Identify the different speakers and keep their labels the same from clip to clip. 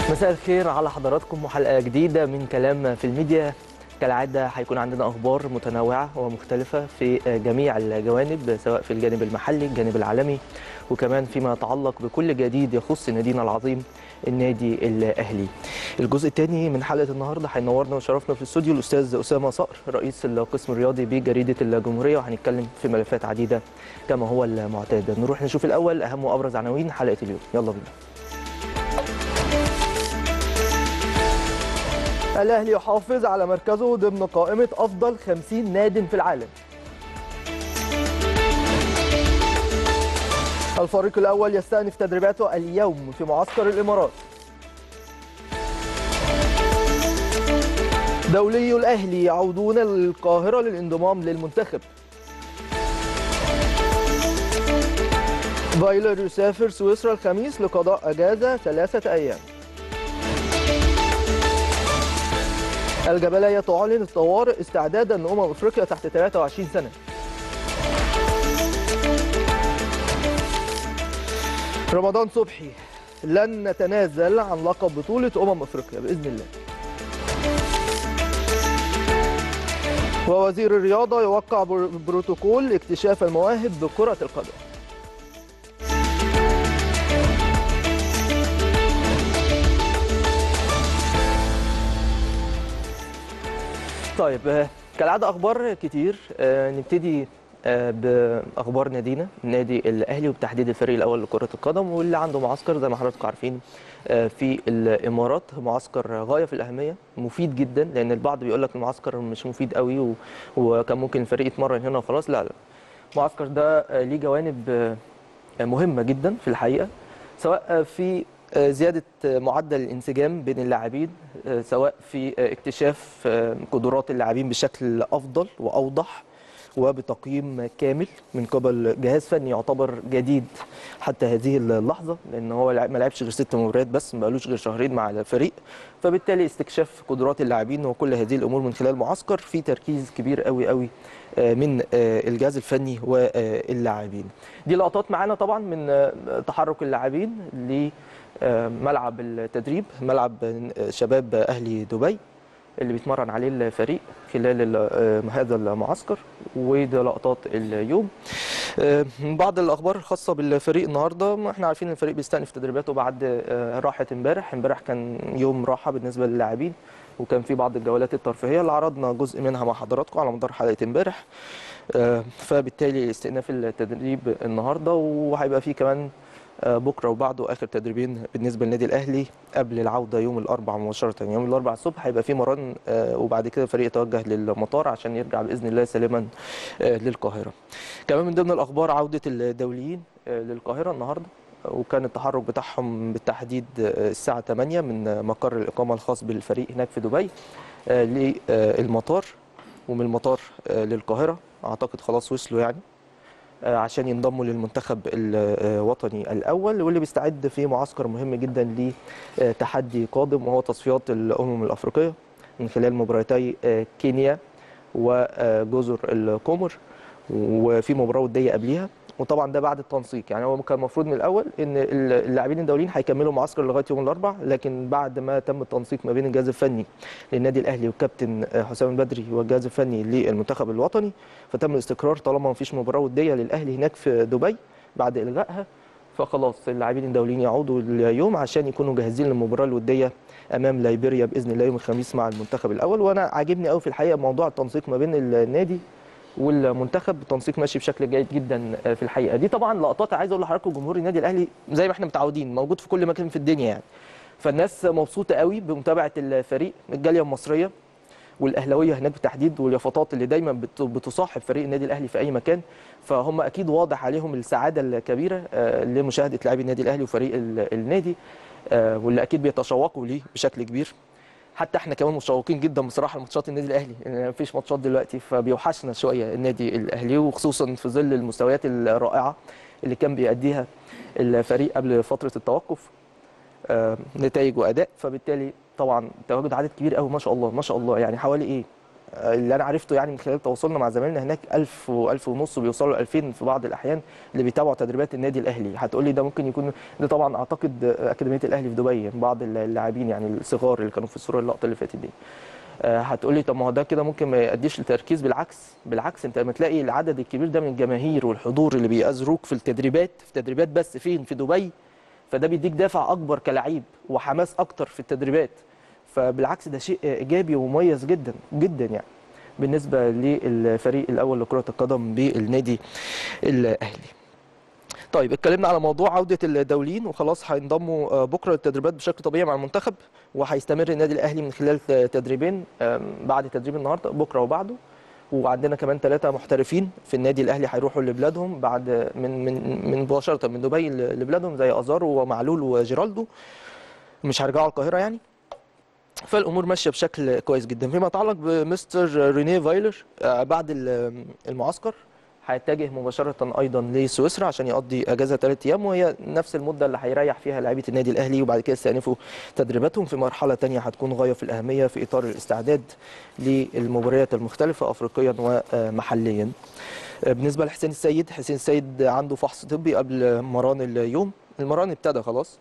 Speaker 1: مساء الخير على حضراتكم وحلقه جديده من كلام في الميديا كالعاده هيكون عندنا اخبار متنوعه ومختلفه في جميع الجوانب سواء في الجانب المحلي الجانب العالمي وكمان فيما يتعلق بكل جديد يخص نادينا العظيم النادي الاهلي. الجزء الثاني من حلقه النهارده هينورنا وشرفنا في الاستوديو الاستاذ اسامه صقر رئيس القسم الرياضي بجريده الجمهوريه وهنتكلم في ملفات عديده كما هو المعتاد. نروح نشوف الاول اهم وابرز عناوين حلقه اليوم. يلا بينا. الأهلي يحافظ على مركزه ضمن قائمة أفضل 50 ناد في العالم الفريق الأول يستأنف تدريباته اليوم في معسكر الإمارات دولي الأهلي يعودون للقاهرة للانضمام للمنتخب فايلر يسافر سويسرا الخميس لقضاء أجازة ثلاثة أيام الجبلية تعلن الطوارئ استعدادا لأمم أفريقيا تحت 23 سنة رمضان صبحي لن نتنازل عن لقب بطولة أمم أفريقيا بإذن الله ووزير الرياضة يوقع بروتوكول اكتشاف المواهب بكرة القدم طيب كالعادة أخبار كتير نبتدي بأخبار نادينا النادي الأهلي وبتحديد الفريق الأول لكرة القدم واللي عنده معسكر زي ما حضراتكم عارفين في الإمارات معسكر غاية في الأهمية مفيد جدا لأن البعض بيقول لك المعسكر مش مفيد قوي وكان ممكن الفريق يتمرن هنا وخلاص لا لا المعسكر ده ليه جوانب مهمة جدا في الحقيقة سواء في زيادة معدل الانسجام بين اللاعبين سواء في اكتشاف قدرات اللاعبين بشكل أفضل وأوضح وبتقييم كامل من قبل جهاز فني يعتبر جديد حتى هذه اللحظه لان هو ما لعبش غير ست مباريات بس ما بقالوش غير شهرين مع الفريق فبالتالي استكشاف قدرات اللاعبين وكل هذه الامور من خلال معسكر في تركيز كبير قوي قوي من الجهاز الفني واللاعبين دي لقطات معانا طبعا من تحرك اللاعبين لملعب التدريب ملعب شباب اهلي دبي اللي بيتمرن عليه الفريق خلال هذا المعسكر ودي لقطات اليوم بعض الاخبار الخاصه بالفريق النهارده احنا عارفين ان الفريق بيستأنف تدريباته بعد راحه امبارح امبارح كان يوم راحه بالنسبه للاعبين وكان في بعض الجولات الترفيهيه اللي عرضنا جزء منها مع حضراتكم على مدار حلقه امبارح فبالتالي استئناف التدريب النهارده وهيبقى في كمان بكره وبعده اخر تدريبين بالنسبه للنادي الاهلي قبل العوده يوم الاربعاء مباشره يوم الاربعاء الصبح هيبقى في مران وبعد كده الفريق يتوجه للمطار عشان يرجع باذن الله سالما للقاهره كمان من ضمن الاخبار عوده الدوليين للقاهره النهارده وكان التحرك بتاعهم بالتحديد الساعه 8 من مقر الاقامه الخاص بالفريق هناك في دبي للمطار ومن المطار للقاهره اعتقد خلاص وصلوا يعني عشان ينضموا للمنتخب الوطني الاول واللي بيستعد في معسكر مهم جدا لتحدي قادم وهو تصفيات الامم الافريقيه من خلال مباراتي كينيا وجزر القمر وفي مباراه وديه قبليها وطبعا ده بعد التنسيق يعني هو كان المفروض من الاول ان اللاعبين الدوليين هيكملوا معسكر لغايه يوم الاربعاء لكن بعد ما تم التنسيق ما بين الجهاز الفني للنادي الاهلي والكابتن حسام البدري والجهاز الفني للمنتخب الوطني فتم الاستقرار طالما ما فيش مباراه وديه للاهلي هناك في دبي بعد الغائها فخلاص اللاعبين الدوليين يعودوا اليوم عشان يكونوا جاهزين للمباراه الوديه امام ليبيريا باذن الله يوم الخميس مع المنتخب الاول وانا عاجبني قوي في الحقيقه موضوع التنسيق ما بين النادي والمنتخب التنسيق ماشي بشكل جيد جدا في الحقيقه دي طبعا لقطات عايز اقول لحضراتكم جمهور النادي الاهلي زي ما احنا متعودين موجود في كل مكان في الدنيا يعني فالناس مبسوطه قوي بمتابعه الفريق الجاليه المصريه والاهلاويه هناك بالتحديد واليافطات اللي دايما بتصاحب فريق النادي الاهلي في اي مكان فهم اكيد واضح عليهم السعاده الكبيره لمشاهده لاعبي النادي الاهلي وفريق النادي واللي اكيد بيتشوقوا ليه بشكل كبير حتى احنا كمان متشوقين جدا بصراحه لماتشات النادي الاهلي يعني مفيش ماتشات دلوقتي فبيوحشنا شويه النادي الاهلي وخصوصا في ظل المستويات الرائعه اللي كان بيأديها الفريق قبل فتره التوقف آه نتائج واداء فبالتالي طبعا تواجد عدد كبير قوي ما شاء الله ما شاء الله يعني حوالي ايه آه، اللي انا عرفته يعني من خلال تواصلنا مع زمايلنا هناك 1000 و1000 ونص بيوصلوا 2000 في بعض الاحيان اللي بيتابعوا تدريبات النادي الاهلي هتقولي ده ممكن يكون ده طبعا اعتقد آه، اكاديميه الاهلي في دبي بعض اللاعبين يعني الصغار اللي كانوا في الصوره اللقطه اللي فاتت دي آه، هتقولي طب ما هو ده كده ممكن ما يؤديش لتركيز بالعكس بالعكس انت لما تلاقي العدد الكبير ده من الجماهير والحضور اللي بيأزروك في التدريبات في تدريبات بس فين في دبي فده بيديك دافع اكبر كلاعب وحماس اكتر في التدريبات فبالعكس ده شيء ايجابي ومميز جدا جدا يعني بالنسبه للفريق الاول لكره القدم بالنادي الاهلي طيب اتكلمنا على موضوع عوده الدوليين وخلاص هينضموا آه، بكره للتدريبات بشكل طبيعي مع المنتخب وهيستمر النادي الاهلي من خلال تدريبين آم، بعد تدريب النهارده بكره وبعده وعندنا كمان ثلاثه محترفين في النادي الاهلي هيروحوا لبلادهم بعد من من من مباشره من دبي ل- لبلادهم زي ازارو ومعلول وجيرالدو مش هيرجعوا القاهره يعني فالامور ماشيه بشكل كويس جدا فيما يتعلق بمستر رينيه فايلر آه، بعد ال- المعسكر هيتجه مباشره ايضا لسويسرا عشان يقضي اجازه ثلاث ايام وهي نفس المده اللي هيريح فيها لاعيبه النادي الاهلي وبعد كده يستأنفوا تدريباتهم في مرحله ثانيه هتكون غايه في الاهميه في اطار الاستعداد للمباريات المختلفه افريقيا ومحليا آه، بالنسبه لحسين السيد حسين السيد عنده فحص طبي قبل مران اليوم المران ابتدى خلاص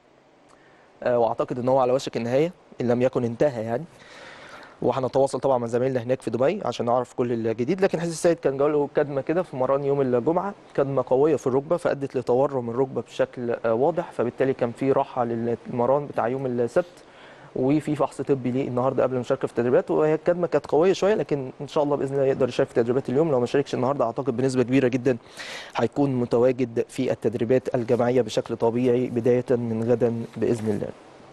Speaker 1: آه، واعتقد ان هو على وشك النهايه ان لم يكن انتهى يعني وهنتواصل طبعا مع زمايلنا هناك في دبي عشان نعرف كل الجديد لكن حسين السيد كان جاله كدمه كده في مران يوم الجمعه كدمه قويه في الركبه فادت لتورم الركبه بشكل آه، واضح فبالتالي كان في راحه للمران بتاع يوم السبت وفي فحص طبي ليه النهارده قبل المشاركه في التدريبات وهي الكدمه كانت قويه شويه لكن ان شاء الله باذن الله يقدر يشارك في تدريبات اليوم لو ما شاركش النهارده اعتقد بنسبه كبيره جدا هيكون متواجد في التدريبات الجماعيه بشكل طبيعي بدايه من غدا باذن الله.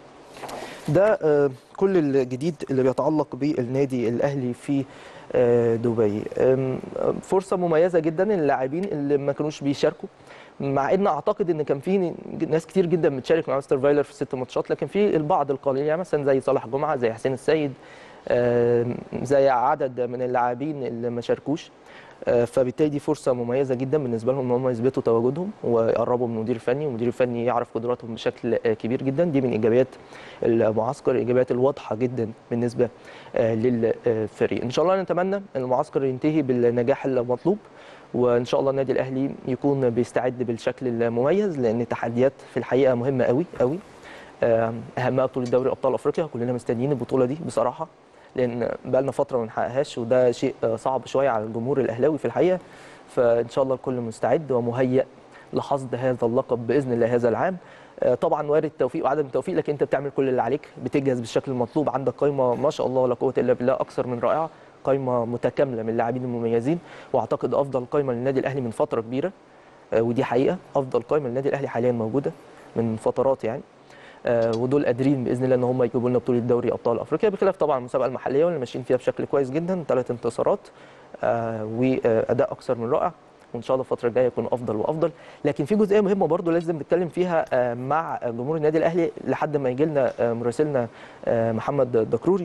Speaker 1: ده آه، كل الجديد اللي بيتعلق بالنادي الاهلي في آه، دبي آم، آم، فرصه مميزه جدا للاعبين اللي ما كانوش بيشاركوا مع ان اعتقد ان كان في ناس كتير جدا بتشارك مع مستر فايلر في الست ماتشات لكن في البعض القليل يعني مثلا زي صالح جمعه زي حسين السيد آم، زي عدد من اللاعبين اللي ما شاركوش آه، فبالتالي دي فرصه مميزه جدا بالنسبه لهم ان هم يثبتوا تواجدهم ويقربوا من المدير الفني والمدير الفني يعرف قدراتهم بشكل آه، كبير جدا دي من ايجابيات المعسكر الايجابيات الواضحه جدا بالنسبه آه، للفريق ان شاء الله نتمنى ان المعسكر ينتهي بالنجاح المطلوب وان شاء الله النادي الاهلي يكون بيستعد بالشكل المميز لان التحديات في الحقيقه مهمه قوي قوي آه، اهمها بطوله دوري ابطال افريقيا كلنا مستنيين البطوله دي بصراحه لان بقى لنا فتره ما نحققهاش وده شيء آه، صعب شويه على الجمهور الاهلاوي في الحقيقه فان شاء الله الكل مستعد ومهيئ لحصد هذا اللقب باذن الله هذا العام آه، طبعا وارد التوفيق وعدم التوفيق لكن انت بتعمل كل اللي عليك بتجهز بالشكل المطلوب عندك قائمه ما شاء الله لا قوه الا بالله اكثر من رائعه قائمه متكامله من اللاعبين المميزين واعتقد افضل قائمه للنادي الاهلي من فتره كبيره آه، ودي حقيقه افضل قائمه للنادي الاهلي حاليا موجوده من فترات يعني آه، ودول قادرين باذن الله ان هم يجيبوا لنا بطوله دوري ابطال افريقيا بخلاف طبعا المسابقه المحليه واللي ماشيين فيها بشكل كويس جدا ثلاث انتصارات آه، واداء اكثر من رائع وان شاء الله الفتره الجايه يكون افضل وافضل لكن في جزئيه مهمه برضو لازم نتكلم فيها آه، مع جمهور النادي الاهلي لحد ما يجي لنا آه، مراسلنا آه، محمد دكروري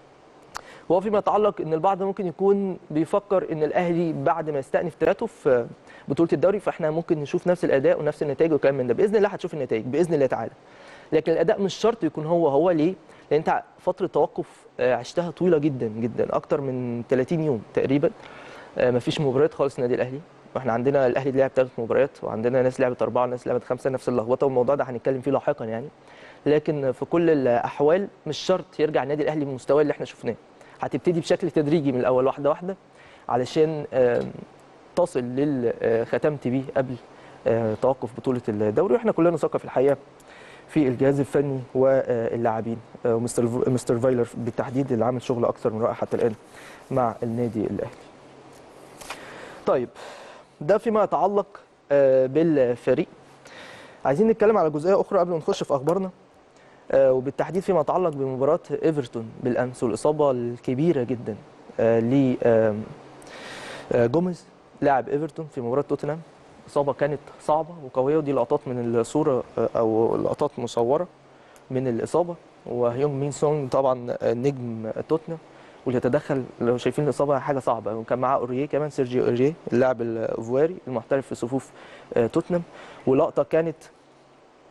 Speaker 1: وهو فيما يتعلق ان البعض ممكن يكون بيفكر ان الاهلي بعد ما يستأنف تلاته في بطوله الدوري فاحنا ممكن نشوف نفس الاداء ونفس النتائج والكلام من ده باذن الله هتشوف النتائج باذن الله تعالى لكن الاداء مش شرط يكون هو هو ليه لان انت فتره توقف آه، عشتها طويله جدا جدا اكتر من 30 يوم تقريبا آه، مفيش مباريات خالص النادي الاهلي واحنا عندنا الاهلي لعب ثلاث مباريات وعندنا ناس لعبت اربعه وناس لعبت خمسه نفس اللخبطه والموضوع ده هنتكلم فيه لاحقا يعني لكن في كل الاحوال مش شرط يرجع النادي الاهلي بالمستوى اللي احنا شفناه هتبتدي بشكل تدريجي من الاول واحده واحده علشان آم، تصل للي آه، ختمت بيه قبل آه، توقف بطوله الدوري واحنا كلنا ثقه في الحقيقه في الجهاز الفني واللاعبين آه، ومستر مستر فايلر بالتحديد اللي عامل شغل اكثر من رائع حتى الان مع النادي الاهلي. طيب ده فيما يتعلق آه، بالفريق عايزين نتكلم على جزئيه اخرى قبل ما نخش في اخبارنا آه، وبالتحديد فيما يتعلق بمباراه ايفرتون بالامس والاصابه الكبيره جدا آه، ل آم، آه، جوميز لاعب ايفرتون في مباراه توتنهام اصابه كانت صعبه وقويه ودي لقطات من الصوره آه، او لقطات مصوره من الاصابه وهيونج مين سونج طبعا آه، نجم توتنهام واللي يتدخل لو شايفين الاصابه حاجه صعبه وكان معاه اوريه كمان سيرجيو اوريه اللاعب الايفواري المحترف في صفوف آه، توتنهام ولقطه كانت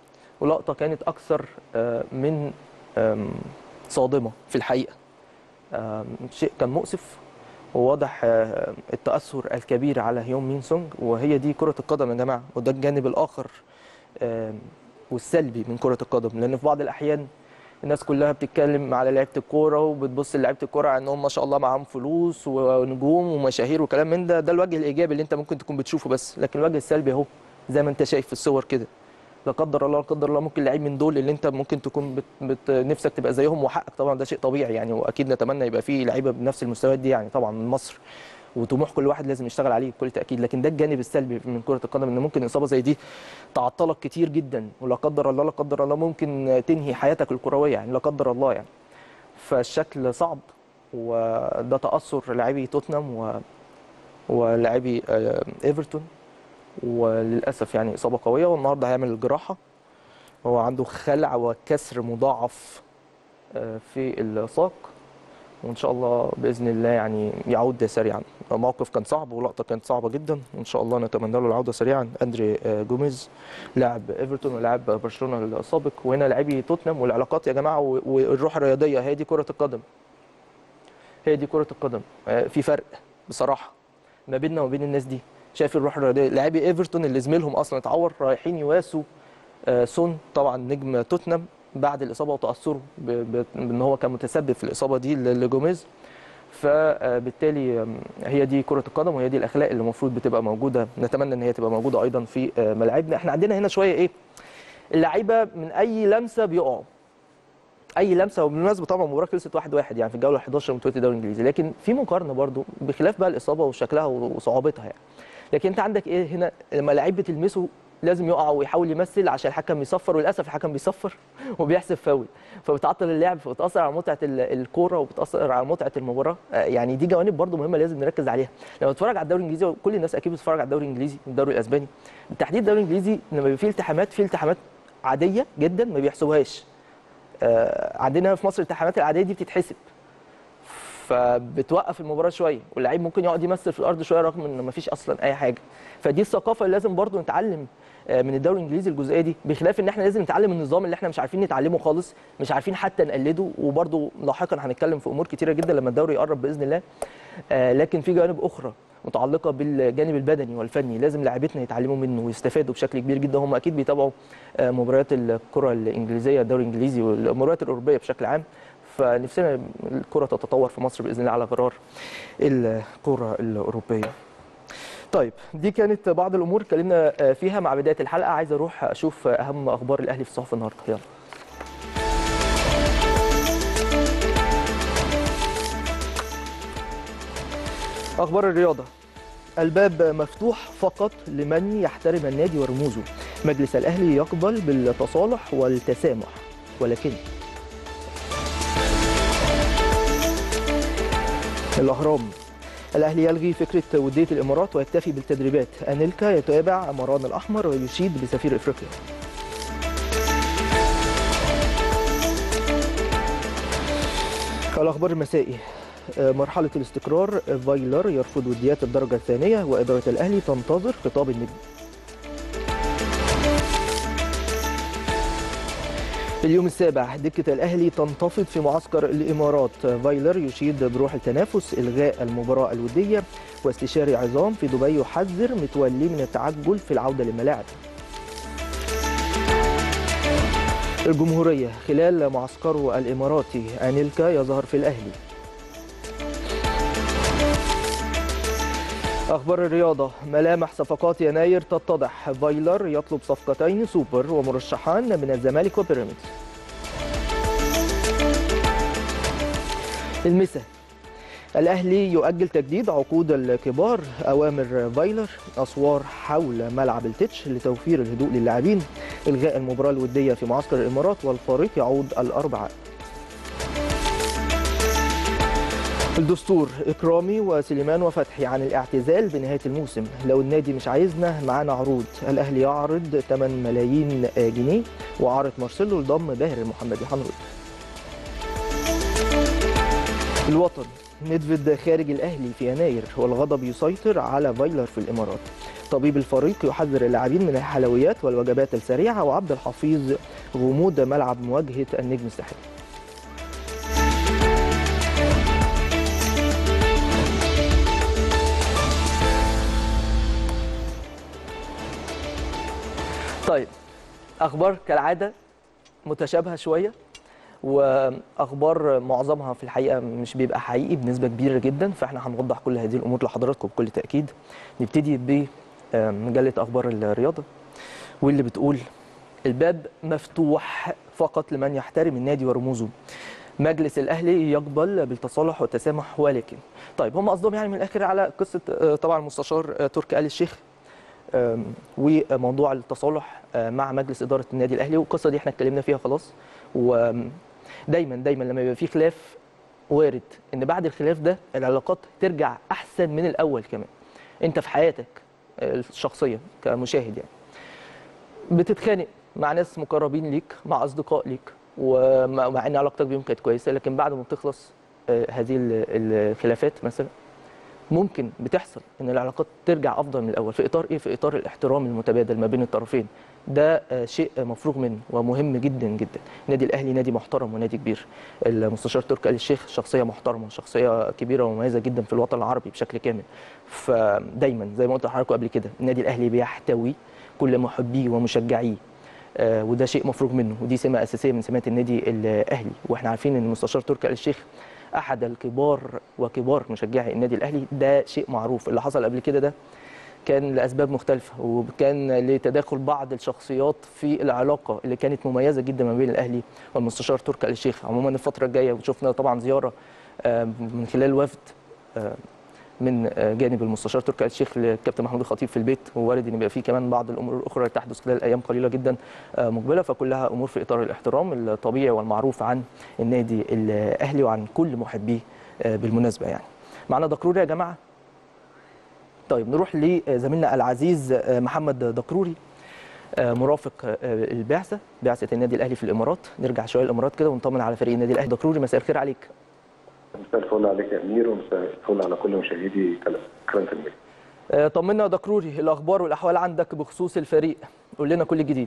Speaker 1: ولقطه كانت اكثر آه، من آم، صادمه في الحقيقه آم، شيء كان مؤسف وواضح آه، التاثر الكبير على هيون مين سونج وهي دي كره القدم يا جماعه وده الجانب الاخر آم، والسلبي من كره القدم لان في بعض الاحيان الناس كلها بتتكلم على لعيبه الكوره وبتبص للعيبه الكوره على انهم ما شاء الله معاهم فلوس ونجوم ومشاهير وكلام من ده ده الوجه الايجابي اللي انت ممكن تكون بتشوفه بس لكن الوجه السلبي اهو زي ما انت شايف في الصور كده لا قدر الله لا قدر الله ممكن لعيب من دول اللي انت ممكن تكون بت بت نفسك تبقى زيهم وحقك طبعا ده شيء طبيعي يعني واكيد نتمنى يبقى فيه لعيبه بنفس المستويات دي يعني طبعا من مصر وطموح كل واحد لازم يشتغل عليه بكل تاكيد لكن ده الجانب السلبي من كره القدم ان ممكن اصابه زي دي تعطلك كتير جدا ولا قدر الله لا قدر الله ممكن تنهي حياتك الكرويه يعني لا قدر الله يعني فالشكل صعب وده تاثر لاعبي توتنهام و ولاعبي آه، ايفرتون وللاسف يعني اصابه قويه والنهارده هيعمل الجراحه هو عنده خلع وكسر مضاعف آه، في الساق وان شاء الله باذن الله يعني يعود سريعا موقف كان صعب ولقطه كانت صعبه جدا وان شاء الله نتمنى له العوده سريعا اندري آه، جوميز لاعب ايفرتون ولاعب برشلونه السابق وهنا لاعبي توتنهام والعلاقات يا جماعه و- والروح الرياضيه هي دي كره القدم هي دي كره القدم آه، في فرق بصراحه ما بيننا وبين الناس دي شايف الروح الرياضيه لاعبي ايفرتون اللي زميلهم اصلا اتعور رايحين يواسوا آه، سون طبعا نجم توتنهام بعد الاصابه وتاثره ب- ب- بان هو كان متسبب في الاصابه دي ل- لجوميز فبالتالي آم، هي دي كره القدم وهي دي الاخلاق اللي المفروض بتبقى موجوده نتمنى ان هي تبقى موجوده ايضا في آه، ملاعبنا احنا عندنا هنا شويه ايه اللعيبه من اي لمسه بيقعوا اي لمسه وبالمناسبه طبعا المباراه خلصت 1-1 يعني في الجوله 11 من بطوله الدوري الانجليزي لكن في مقارنه برضو بخلاف بقى الاصابه وشكلها وصعوبتها يعني لكن انت عندك ايه هنا لما لعيب بتلمسه لازم يقع ويحاول يمثل عشان الحكم يصفر وللاسف الحكم بيصفر وبيحسب فاول فبتعطل اللعب فبتاثر على متعه ال- الكوره وبتاثر على متعه المباراه آه، يعني دي جوانب برضو مهمه لازم نركز عليها لما تتفرج على الدوري الانجليزي وكل الناس اكيد بتتفرج على الدوري الانجليزي والدوري الاسباني بالتحديد الدوري الانجليزي لما بيبقى فيه التحامات فيه التحامات عاديه جدا ما بيحسبوهاش آه، عندنا في مصر الالتحامات العاديه دي بتتحسب فبتوقف المباراه شويه واللعيب ممكن يقعد يمثل في الارض شويه رغم ان مفيش اصلا اي حاجه فدي الثقافه اللي لازم برضو نتعلم آه، من الدوري الانجليزي الجزئيه دي بخلاف ان احنا لازم نتعلم النظام اللي احنا مش عارفين نتعلمه خالص مش عارفين حتى نقلده وبرضو لاحقا هنتكلم في امور كتيره جدا لما الدوري يقرب باذن الله آه، لكن في جوانب اخرى متعلقه بالجانب البدني والفني لازم لاعبتنا يتعلموا منه ويستفادوا بشكل كبير جدا هم اكيد بيتابعوا آه، مباريات الكره الانجليزيه الدوري الانجليزي والمباريات الاوروبيه بشكل عام فنفسنا الكره تتطور في مصر باذن الله على غرار الكره الاوروبيه طيب دي كانت بعض الامور اتكلمنا آه، فيها مع بدايه الحلقه عايز اروح اشوف اهم اخبار الاهلي في الصحف النهارده يلا اخبار الرياضه الباب مفتوح فقط لمن يحترم النادي ورموزه مجلس الاهلي يقبل بالتصالح والتسامح ولكن الاهرام الاهلي يلغي فكره وديه الامارات ويكتفي بالتدريبات انيلكا يتابع مران الاحمر ويشيد بسفير افريقيا الاخبار المسائي آه، مرحله الاستقرار فايلر يرفض وديات الدرجه الثانيه واداره الاهلي تنتظر خطاب النجم اليوم السابع دكة الأهلي تنتفض في معسكر الإمارات فايلر يشيد بروح التنافس إلغاء المباراة الودية واستشاري عظام في دبي يحذر متولي من التعجل في العودة للملاعب الجمهورية خلال معسكره الإماراتي أنيلكا يظهر في الأهلي أخبار الرياضة ملامح صفقات يناير تتضح فايلر يطلب صفقتين سوبر ومرشحان من الزمالك وبيراميدز المسا الأهلي يؤجل تجديد عقود الكبار أوامر فايلر أسوار حول ملعب التتش لتوفير الهدوء للاعبين إلغاء المباراة الودية في معسكر الإمارات والفريق يعود الأربعاء الدستور إكرامي وسليمان وفتحي عن الاعتزال بنهاية الموسم لو النادي مش عايزنا معانا عروض الأهلي يعرض 8 ملايين جنيه وعارض مارسيلو لضم باهر المحمدي هنرد الوطن ندفد خارج الأهلي في يناير والغضب يسيطر على فايلر في الإمارات طبيب الفريق يحذر اللاعبين من الحلويات والوجبات السريعة وعبد الحفيظ غموض ملعب مواجهة النجم الساحلي طيب اخبار كالعاده متشابهه شويه واخبار معظمها في الحقيقه مش بيبقى حقيقي بنسبه كبيره جدا فاحنا هنوضح كل هذه الامور لحضراتكم بكل تاكيد نبتدي بمجله اخبار الرياضه واللي بتقول الباب مفتوح فقط لمن يحترم النادي ورموزه مجلس الاهلي يقبل بالتصالح والتسامح ولكن طيب هم قصدهم يعني من الاخر على قصه آه، طبعا المستشار آه، تركي آل الشيخ آم، وموضوع التصالح آه، مع مجلس اداره النادي الاهلي والقصه دي احنا اتكلمنا فيها خلاص ودايما دايما لما يبقى في خلاف وارد ان بعد الخلاف ده العلاقات ترجع احسن من الاول كمان انت في حياتك آه، الشخصيه كمشاهد يعني بتتخانق مع ناس مقربين ليك مع اصدقاء ليك ومع مع ان علاقتك بيهم كانت كويسه لكن بعد ما بتخلص آه، هذه ال- الخلافات مثلا ممكن بتحصل ان العلاقات ترجع افضل من الاول في اطار ايه في اطار الاحترام المتبادل ما بين الطرفين ده آه، شيء مفروغ منه ومهم جدا جدا النادي الاهلي نادي محترم ونادي كبير المستشار تركي آل الشيخ شخصيه محترمه شخصيه كبيره ومميزه جدا في الوطن العربي بشكل كامل فدايما زي ما قلت لحضراتكم قبل كده النادي الاهلي بيحتوي كل محبيه ومشجعيه آه، وده شيء مفروغ منه ودي سمه اساسيه من سمات النادي الاهلي واحنا عارفين ان المستشار تركي آل الشيخ احد الكبار وكبار مشجعي النادي الاهلي ده شيء معروف اللي حصل قبل كده ده كان لاسباب مختلفه وكان لتداخل بعض الشخصيات في العلاقه اللي كانت مميزه جدا ما بين الاهلي والمستشار تركي آل الشيخ عموما الفتره الجايه وشفنا طبعا زياره آه، من خلال وفد آه، من آه، جانب المستشار تركي آل الشيخ للكابتن محمود الخطيب في البيت ووارد ان يبقى في كمان بعض الامور الاخرى اللي تحدث خلال ايام قليله جدا آه، مقبله فكلها امور في اطار الاحترام الطبيعي والمعروف عن النادي الاهلي وعن كل محبيه آه، بالمناسبه يعني معنا دكروري يا جماعه طيب نروح لزميلنا العزيز آه، محمد دكروري آه، مرافق آه، البعثه بعثه النادي الاهلي في الامارات نرجع شويه الامارات كده ونطمن على فريق النادي الاهلي دكروري مساء الخير عليك
Speaker 2: مساء الفل عليك يا امير ومساء الفل على كل مشاهدي قناه الميديا
Speaker 1: آه، طمنا يا دكروري الاخبار والاحوال عندك بخصوص الفريق قول لنا كل جديد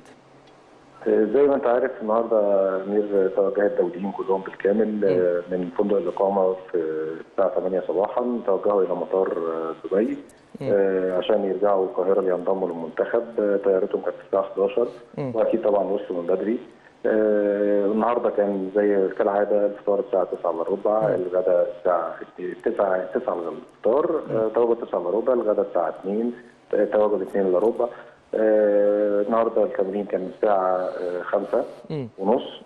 Speaker 2: زي ما انت عارف النهارده امير توجه الدوليين كلهم بالكامل آه، من فندق الاقامه في الساعه 8 صباحا توجهوا الى مطار آه، دبي آه، عشان يرجعوا القاهره لينضموا للمنتخب آه، طيارتهم كانت الساعه 11
Speaker 1: مم.
Speaker 2: واكيد طبعا وصلوا من بدري آه، النهارده كان زي كالعاده الفطار الساعه 9 الا ربع الغداء الساعه 9 9 الا الفطار آه، تواجد 9 الا ربع الغداء الساعه 2 آه، تواجد 2 الا ربع آه، النهارده التمرين كان الساعه 5
Speaker 1: مم.
Speaker 2: ونص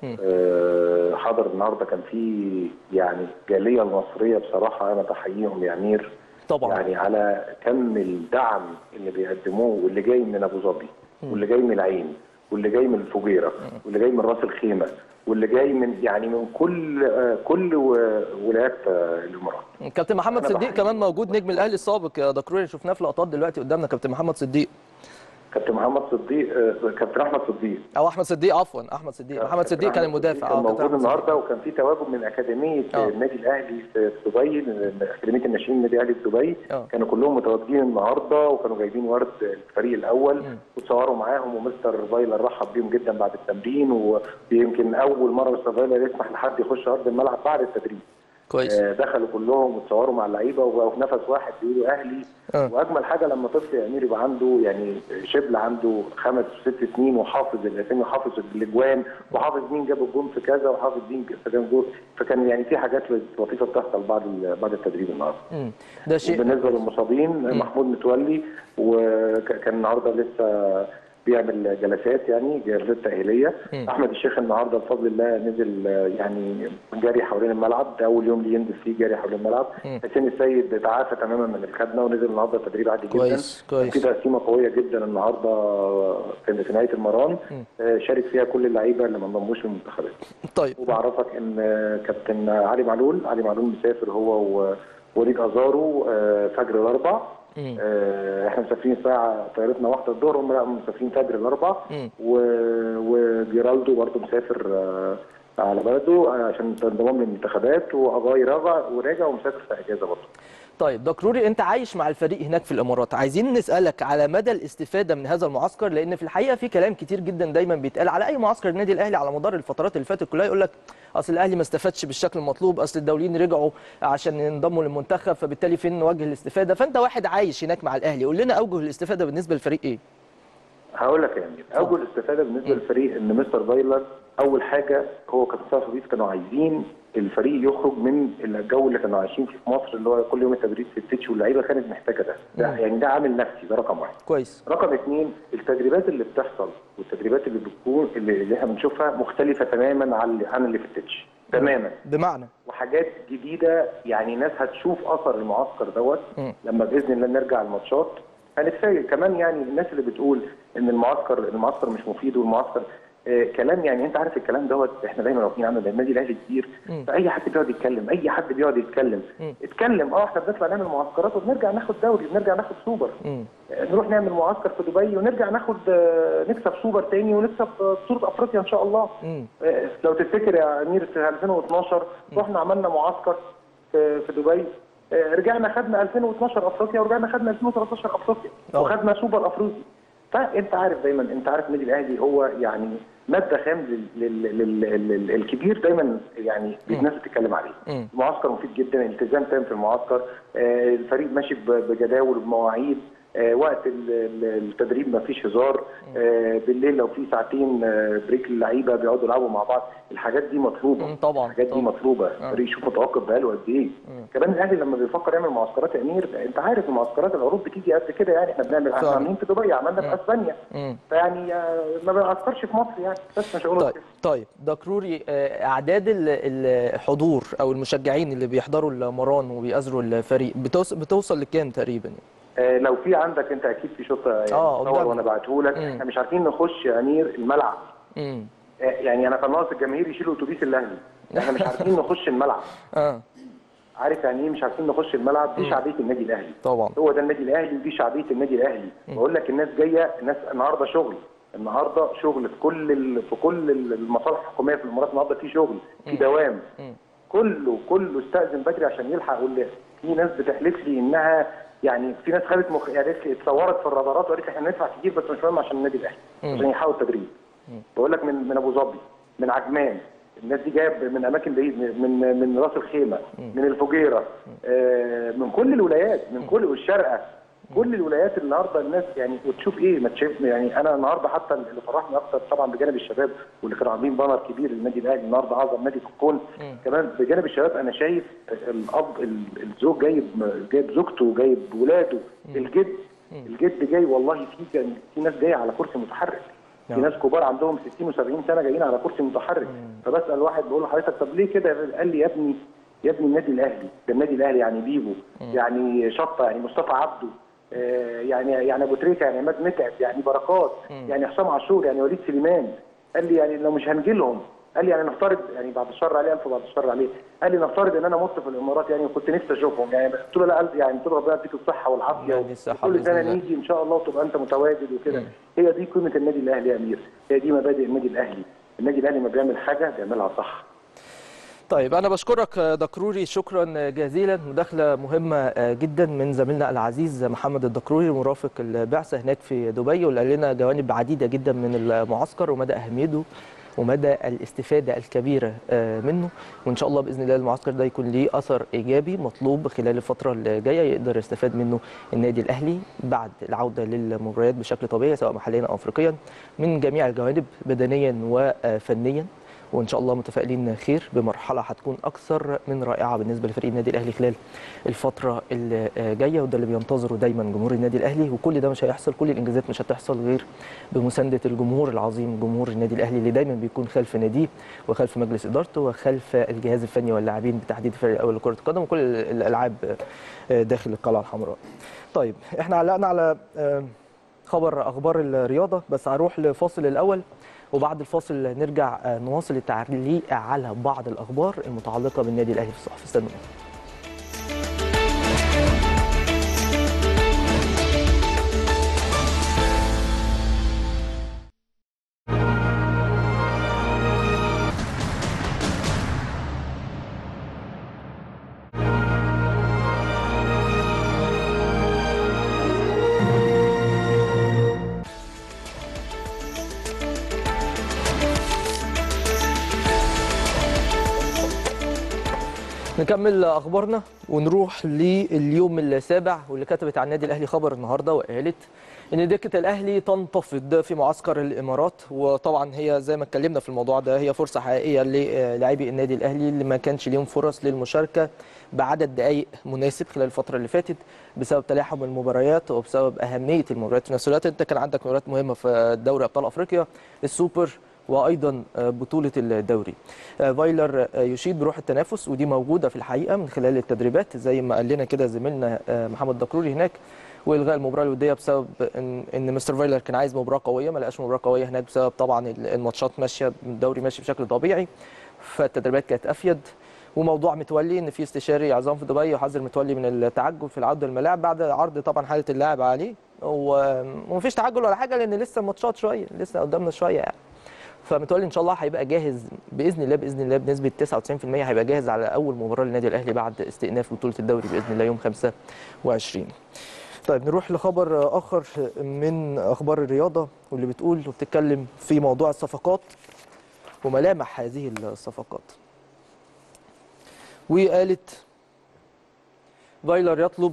Speaker 2: آه، حضر النهارده كان في يعني الجاليه المصريه بصراحه انا بحييهم يا امير
Speaker 1: طبعا
Speaker 2: يعني على كم الدعم اللي بيقدموه واللي جاي من ابو ظبي واللي جاي من العين واللي جاي من الفجيره واللي جاي من راس الخيمه واللي جاي من يعني من كل آه، كل و- ولايات آه، الامارات
Speaker 1: كابتن محمد
Speaker 2: أنا
Speaker 1: صديق
Speaker 2: بحيي.
Speaker 1: كمان موجود نجم الاهلي السابق يا دكروري شفناه في لقطات دلوقتي قدامنا كابتن محمد صديق
Speaker 2: كابتن محمد صديق آه، كابتن احمد صديق
Speaker 1: او احمد صديق عفوا احمد صديق محمد
Speaker 2: كابتن
Speaker 1: صديق كان
Speaker 2: أحمد
Speaker 1: المدافع
Speaker 2: كان
Speaker 1: اه كابتن
Speaker 2: موجود
Speaker 1: أحمد صديق.
Speaker 2: النهارده وكان في تواجد من اكاديميه
Speaker 1: آه.
Speaker 2: النادي الاهلي في في دبي اكاديميه الناشئين النادي الاهلي في دبي
Speaker 1: آه.
Speaker 2: كانوا كلهم متواجدين النهارده وكانوا جايبين ورد الفريق الاول وتصوروا معاهم ومستر فايلر رحب بيهم جدا بعد التمرين ويمكن اول مره مستر فايلر يسمح لحد يخش ارض الملعب بعد التدريب
Speaker 1: كويس
Speaker 2: آه، دخلوا كلهم وتصوروا مع اللعيبه وبقوا في نفس واحد بيقولوا اهلي
Speaker 1: آه.
Speaker 2: واجمل حاجه لما طفل يا امير يبقى عنده يعني شبل عنده خمس وست سنين وحافظ الاسامي وحافظ الاجوان وحافظ مين جاب الجون في كذا وحافظ مين جاب جول فكان يعني في حاجات لطيفه بتحصل بعد ال- بعد التدريب النهارده
Speaker 1: مم. ده شيء
Speaker 2: بالنسبه للمصابين محمود متولي وكان النهارده لسه بيعمل جلسات يعني جلسات تاهيليه
Speaker 1: مم.
Speaker 2: احمد الشيخ النهارده بفضل الله نزل آه، يعني جري حوالين الملعب ده اول يوم ليه ينزل فيه جري حوالين الملعب
Speaker 1: مم.
Speaker 2: حسين السيد تعافى تماما من الخدمه ونزل النهارده تدريب عادي جدا
Speaker 1: كويس، كويس.
Speaker 2: في تقسيمه قويه جدا النهارده في في نهايه المران آه، شارك فيها كل اللعيبه اللي ما انضموش للمنتخبات
Speaker 1: طيب
Speaker 2: وبعرفك ان كابتن علي معلول علي معلول مسافر هو ووليد ازارو آه، فجر الاربع
Speaker 1: مم.
Speaker 2: آه، احنا مسافرين الساعه طيارتنا واحده الظهر هم لا مسافرين فجر الاربع
Speaker 1: مم.
Speaker 2: و- وجيرالدو برضه مسافر آه، على بلده عشان انضمام للمنتخبات واجاي راجع وراجع ومسافر في اجازه برضه
Speaker 1: طيب دكروري انت عايش مع الفريق هناك في الامارات عايزين نسالك على مدى الاستفاده من هذا المعسكر لان في الحقيقه في كلام كتير جدا دايما بيتقال على اي معسكر النادي الاهلي على مدار الفترات اللي فاتت كلها يقول لك اصل الاهلي ما استفادش بالشكل المطلوب اصل الدوليين رجعوا عشان ينضموا للمنتخب فبالتالي فين وجه الاستفاده فانت واحد عايش هناك مع الاهلي قول لنا اوجه الاستفاده بالنسبه للفريق ايه
Speaker 2: هقول لك يا امير اول استفاده بالنسبه للفريق ان مستر فايلر اول حاجه هو كابتن سعد حبيب كانوا عايزين الفريق يخرج من الجو اللي كانوا عايشين فيه في مصر اللي هو كل يوم التدريب في التتش واللعيبه كانت محتاجه ده, ده يعني ده عامل نفسي ده رقم واحد
Speaker 1: كويس
Speaker 2: رقم اثنين التدريبات اللي بتحصل والتدريبات اللي بتكون اللي, اللي احنا بنشوفها مختلفه تماما عن عن اللي في التتش تماما
Speaker 1: بمعنى
Speaker 2: وحاجات جديده يعني ناس هتشوف اثر المعسكر دوت
Speaker 1: مم.
Speaker 2: لما باذن الله نرجع الماتشات هنتفاجئ كمان يعني الناس اللي بتقول ان المعسكر المعسكر مش مفيد والمعسكر آه كلام يعني انت عارف الكلام دوت احنا دايما واقفين عنه ده النادي الاهلي كتير
Speaker 1: مم.
Speaker 2: فاي حد بيقعد يتكلم اي حد بيقعد يتكلم
Speaker 1: مم.
Speaker 2: اتكلم اه احنا بنطلع نعمل معسكرات وبنرجع ناخد دوري بنرجع ناخد سوبر
Speaker 1: مم.
Speaker 2: نروح نعمل معسكر في دبي ونرجع ناخد آه، نكسب سوبر تاني ونكسب آه، بطوله افريقيا ان شاء الله
Speaker 1: مم.
Speaker 2: آه، لو تفتكر يا امير في 2012 رحنا عملنا معسكر في في دبي آه، رجعنا خدنا 2012 افريقيا ورجعنا خدنا 2013 افريقيا
Speaker 1: آه.
Speaker 2: وخدنا سوبر افريقي فانت عارف دايما انت عارف النادي الاهلي هو يعني ماده خام لل- لل- لل- لل- الكبير دايما يعني الناس بتتكلم عليه
Speaker 1: مم.
Speaker 2: المعسكر مفيد جدا التزام تام في المعسكر آه، الفريق ماشي ب- بجداول وبمواعيد آه، وقت ال- ال- التدريب ما فيش هزار آه، بالليل لو في ساعتين آه، بريك للعيبه بيقعدوا يلعبوا مع بعض الحاجات دي مطلوبه
Speaker 1: مم، طبعا
Speaker 2: الحاجات دي
Speaker 1: طبعا.
Speaker 2: مطلوبه الفريق يشوف متوقف بقاله قد ايه
Speaker 1: مم.
Speaker 2: كمان الاهلي لما بيفكر يعمل معسكرات يا امير انت عارف المعسكرات العروض بتيجي قد كده يعني احنا بنعمل احنا
Speaker 1: فعلا.
Speaker 2: عاملين في دبي عملنا في اسبانيا
Speaker 1: مم.
Speaker 2: فيعني آه، ما بنعسكرش في مصر يعني بس مش هقول
Speaker 1: طيب طيب دكروري آه، اعداد ال- الحضور او المشجعين اللي بيحضروا المران وبيأزروا الفريق بتوصل بتوصل لكام تقريبا يعني؟
Speaker 2: آه، لو في عندك انت اكيد في شوط يعني
Speaker 1: آه،
Speaker 2: صور
Speaker 1: قدامنا.
Speaker 2: وانا بعته لك
Speaker 1: مم.
Speaker 2: احنا مش عارفين نخش يا امير الملعب
Speaker 1: امم
Speaker 2: آه، يعني انا كان ناقص الجماهير يشيلوا اتوبيس الاهلي احنا مش عارفين نخش الملعب
Speaker 1: اه
Speaker 2: عارف يعني ايه مش عارفين نخش الملعب دي شعبيه النادي الاهلي
Speaker 1: طبعا
Speaker 2: هو ده النادي الاهلي ودي شعبيه النادي الاهلي بقول لك الناس جايه الناس النهارده شغل النهارده شغل في كل ال... في كل المصالح الحكوميه في الامارات النهارده في شغل في دوام
Speaker 1: مم.
Speaker 2: كله كله استأذن بدري عشان يلحق واللي في ناس بتحلف لي انها يعني في ناس خدت مخ... يعني قالت لي اتصورت في الرادارات وقالت لي احنا هندفع كتير بس مش مهم عشان النادي الاهلي
Speaker 1: مم.
Speaker 2: عشان يحاول التدريب بقول لك من من ابو ظبي من عجمان الناس دي جايه من اماكن بعيد من من راس الخيمه من الفجيره آه، من كل الولايات من كل والشارقه كل الولايات النهارده الناس يعني وتشوف ايه ما تشوف يعني انا النهارده حتى اللي فرحني اكتر طبعا بجانب الشباب واللي كانوا عاملين بانر كبير للنادي الاهلي النهارده اعظم نادي في الكون كمان بجانب الشباب انا شايف الاب ال- الزوج جايب جايب زوجته جايب ولاده الجد الجد جاي والله في كان في ناس جايه على كرسي متحرك في
Speaker 1: نعم.
Speaker 2: ناس كبار عندهم 60 و70 سنه جايين على كرسي متحرك فبسال واحد بقول له حضرتك طب ليه كده قال لي يا ابني يا ابني النادي الاهلي ده النادي الاهلي يعني بيبو يعني شطه يعني مصطفى عبده آه، يعني يعني ابو تريكه يعني عماد متعب يعني بركات يعني حسام عاشور يعني وليد سليمان قال لي يعني لو مش هنجي لهم قال لي يعني نفترض يعني بعد الشر عليه الف بعد الشر عليه قال لي نفترض ان انا مت في الامارات يعني وكنت نفسي اشوفهم يعني قلت له لا قلبي يعني قلت له ربنا يديك الصحه والعافيه
Speaker 1: يعني الصحة
Speaker 2: كل
Speaker 1: بإذن
Speaker 2: سنه
Speaker 1: الله.
Speaker 2: نيجي ان شاء الله وتبقى انت متواجد وكده هي دي قيمه النادي الاهلي يا امير هي دي مبادئ النادي الاهلي النادي الاهلي ما بيعمل حاجه بيعملها صح
Speaker 1: طيب انا بشكرك دكروري شكرا جزيلا مداخله مهمه جدا من زميلنا العزيز محمد الدكروري مرافق البعثه هناك في دبي واللي قال لنا جوانب عديده جدا من المعسكر ومدى اهميته ومدى الاستفاده الكبيره منه وان شاء الله باذن الله المعسكر ده يكون ليه اثر ايجابي مطلوب خلال الفتره اللي جايه يقدر يستفاد منه النادي الاهلي بعد العوده للمباريات بشكل طبيعي سواء محليا او افريقيا من جميع الجوانب بدنيا وفنيا وان شاء الله متفائلين خير بمرحله هتكون اكثر من رائعه بالنسبه لفريق النادي الاهلي خلال الفتره اللي جايه وده اللي بينتظره دايما جمهور النادي الاهلي وكل ده مش هيحصل كل الانجازات مش هتحصل غير بمسانده الجمهور العظيم جمهور النادي الاهلي اللي دايما بيكون خلف ناديه وخلف مجلس ادارته وخلف الجهاز الفني واللاعبين بتحديد الفريق الاول لكره القدم وكل الالعاب داخل القلعه الحمراء. طيب احنا علقنا على خبر اخبار الرياضه بس هروح لفاصل الاول وبعد الفاصل نرجع نواصل التعليق على بعض الاخبار المتعلقه بالنادي الاهلي في الصحف استنوا نكمل اخبارنا ونروح لليوم السابع واللي كتبت عن النادي الاهلي خبر النهارده وقالت ان دكه الاهلي تنتفض في معسكر الامارات وطبعا هي زي ما اتكلمنا في الموضوع ده هي فرصه حقيقيه للاعبي النادي الاهلي اللي ما كانش ليهم فرص للمشاركه بعدد دقائق مناسب خلال الفتره اللي فاتت بسبب تلاحم المباريات وبسبب اهميه المباريات في نفس الوقت انت كان عندك مباريات مهمه في دوري ابطال افريقيا السوبر وايضا بطوله الدوري فايلر يشيد بروح التنافس ودي موجوده في الحقيقه من خلال التدريبات زي ما قال لنا كده زميلنا محمد دكروري هناك والغاء المباراه الوديه بسبب ان ان مستر فايلر كان عايز مباراه قويه ما لقاش مباراه قويه هناك بسبب طبعا الماتشات ماشيه الدوري ماشي بشكل طبيعي فالتدريبات كانت افيد وموضوع متولي ان في استشاري عظام في دبي يحذر متولي من التعجل في العرض الملاعب بعد عرض طبعا حاله اللاعب عليه ومفيش تعجل ولا حاجه لان لسه ماتشات شويه لسه قدامنا شويه يعني فمتولي ان شاء الله هيبقى جاهز باذن الله باذن الله بنسبه 99% هيبقى جاهز على اول مباراه للنادي الاهلي بعد استئناف بطوله الدوري باذن الله يوم 25 طيب نروح لخبر اخر من اخبار الرياضه واللي بتقول وبتتكلم في موضوع الصفقات وملامح هذه الصفقات وقالت فايلر يطلب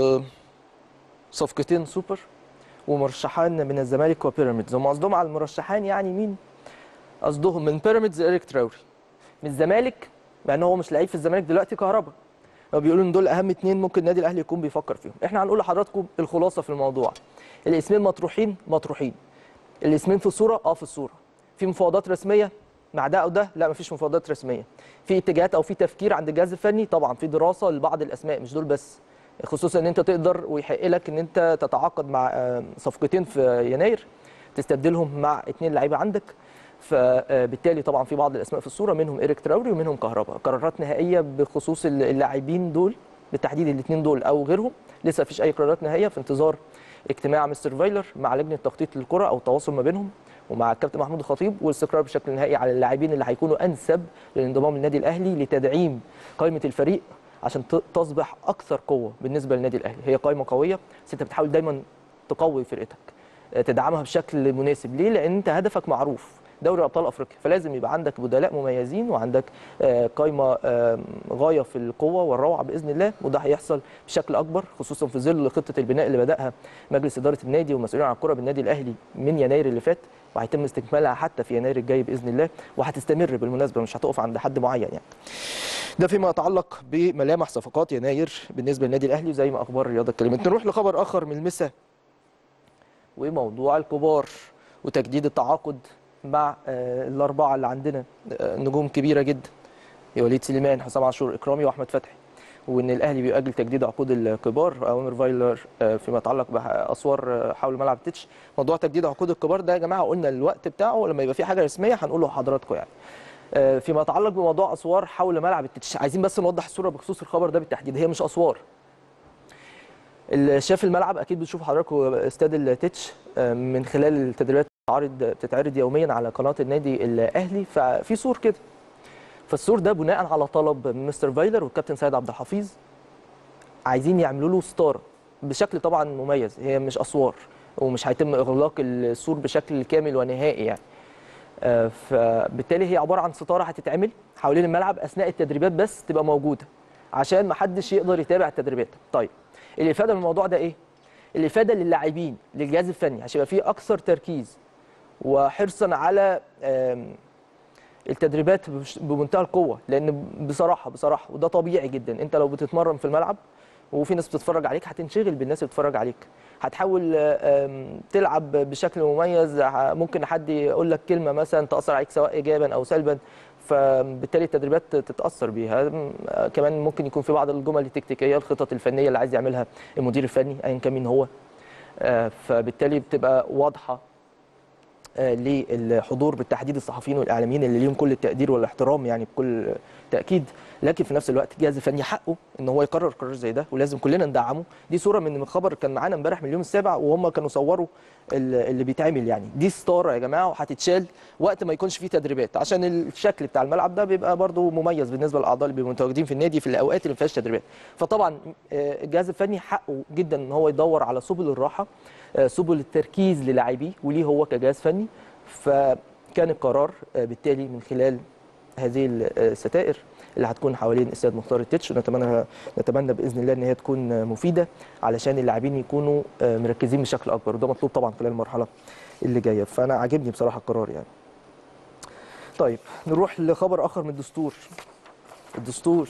Speaker 1: صفقتين سوبر ومرشحان من الزمالك وبيراميدز هم قصدهم على المرشحان يعني مين قصدهم من بيراميدز اريك تراوري من الزمالك مع ان هو مش لعيب في الزمالك دلوقتي كهربا بيقولوا ان دول اهم اثنين ممكن النادي الاهلي يكون بيفكر فيهم احنا هنقول لحضراتكم الخلاصه في الموضوع الاسمين مطروحين مطروحين الاسمين في الصوره اه في الصوره في مفاوضات رسميه مع ده او ده لا مفيش مفاوضات رسميه في اتجاهات او في تفكير عند الجهاز الفني طبعا في دراسه لبعض الاسماء مش دول بس خصوصا ان انت تقدر ويحق لك ان انت تتعاقد مع صفقتين في يناير تستبدلهم مع اثنين لعيبه عندك فبالتالي طبعا في بعض الاسماء في الصوره منهم ايريك تراوري ومنهم كهربا قرارات نهائيه بخصوص اللاعبين دول بالتحديد الاثنين دول او غيرهم لسه مفيش اي قرارات نهائيه في انتظار اجتماع مستر فايلر مع لجنه تخطيط للكره او التواصل ما بينهم ومع الكابتن محمود الخطيب والاستقرار بشكل نهائي على اللاعبين اللي هيكونوا انسب للانضمام للنادي الاهلي لتدعيم قائمه الفريق عشان تصبح اكثر قوه بالنسبه للنادي الاهلي هي قائمه قويه بس انت بتحاول دايما تقوي فرقتك تدعمها بشكل مناسب ليه لان انت هدفك معروف دوري ابطال افريقيا فلازم يبقى عندك بدلاء مميزين وعندك قائمه غايه في القوه والروعه باذن الله وده هيحصل بشكل اكبر خصوصا في ظل خطه البناء اللي بداها مجلس اداره النادي والمسؤولين عن الكره بالنادي الاهلي من يناير اللي فات وهيتم استكمالها حتى في يناير الجاي باذن الله وهتستمر بالمناسبه مش هتقف عند حد معين يعني ده فيما يتعلق بملامح صفقات يناير بالنسبه للنادي الاهلي زي ما اخبار الرياضه اتكلمت نروح لخبر اخر من المسا وموضوع الكبار وتجديد التعاقد مع الاربعه اللي عندنا نجوم كبيره جدا وليد سليمان حسام عاشور اكرامي واحمد فتحي وان الاهلي بيؤجل تجديد عقود الكبار اوامر فايلر فيما يتعلق باسوار حول ملعب تتش موضوع تجديد عقود الكبار ده يا جماعه قلنا الوقت بتاعه لما يبقى في حاجه رسميه هنقوله لحضراتكم يعني فيما يتعلق بموضوع اسوار حول ملعب التتش عايزين بس نوضح الصوره بخصوص الخبر ده بالتحديد هي مش اسوار اللي شاف الملعب اكيد بتشوف حضراتكم استاد التتش من خلال التدريبات بتتعرض بتتعرض يوميا على قناه النادي الاهلي ففي سور كده فالسور ده بناء على طلب من مستر فايلر والكابتن سيد عبد الحفيظ عايزين يعملوا له ستاره بشكل طبعا مميز هي مش اسوار ومش هيتم اغلاق السور بشكل كامل ونهائي يعني فبالتالي هي عباره عن ستاره هتتعمل حوالين الملعب اثناء التدريبات بس تبقى موجوده عشان ما حدش يقدر يتابع التدريبات طيب الافاده من الموضوع ده ايه الافاده للاعبين للجهاز الفني عشان يبقى فيه اكثر تركيز وحرصا على التدريبات بمنتهى القوه لان بصراحه بصراحه وده طبيعي جدا انت لو بتتمرن في الملعب وفي ناس بتتفرج عليك هتنشغل بالناس اللي بتتفرج عليك هتحاول تلعب بشكل مميز ممكن حد يقول لك كلمه مثلا تاثر عليك سواء ايجابا او سلبا فبالتالي التدريبات تتاثر بيها كمان ممكن يكون في بعض الجمل التكتيكيه الخطط الفنيه اللي عايز يعملها المدير الفني ايا كان مين هو فبالتالي بتبقى واضحه للحضور بالتحديد الصحفيين والاعلاميين اللي ليهم كل التقدير والاحترام يعني بكل تاكيد لكن في نفس الوقت الجهاز الفني حقه ان هو يقرر قرار زي ده ولازم كلنا ندعمه دي صوره من الخبر كان معانا امبارح من اليوم السابع وهم كانوا صوروا اللي بيتعمل يعني دي ستاره يا جماعه وهتتشال وقت ما يكونش فيه تدريبات عشان الشكل بتاع الملعب ده بيبقى برده مميز بالنسبه للاعضاء اللي بيبقوا متواجدين في النادي في الاوقات اللي ما فيهاش تدريبات فطبعا الجهاز الفني حقه جدا ان هو يدور على سبل الراحه سبل التركيز للاعبيه وليه هو كجهاز فني فكان القرار بالتالي من خلال هذه الستائر اللي هتكون حوالين استاد مختار التتش ونتمنى نتمنى باذن الله ان هي تكون مفيده علشان اللاعبين يكونوا مركزين بشكل اكبر وده مطلوب طبعا خلال المرحله اللي جايه فانا عاجبني بصراحه القرار يعني طيب نروح لخبر اخر من الدستور الدستور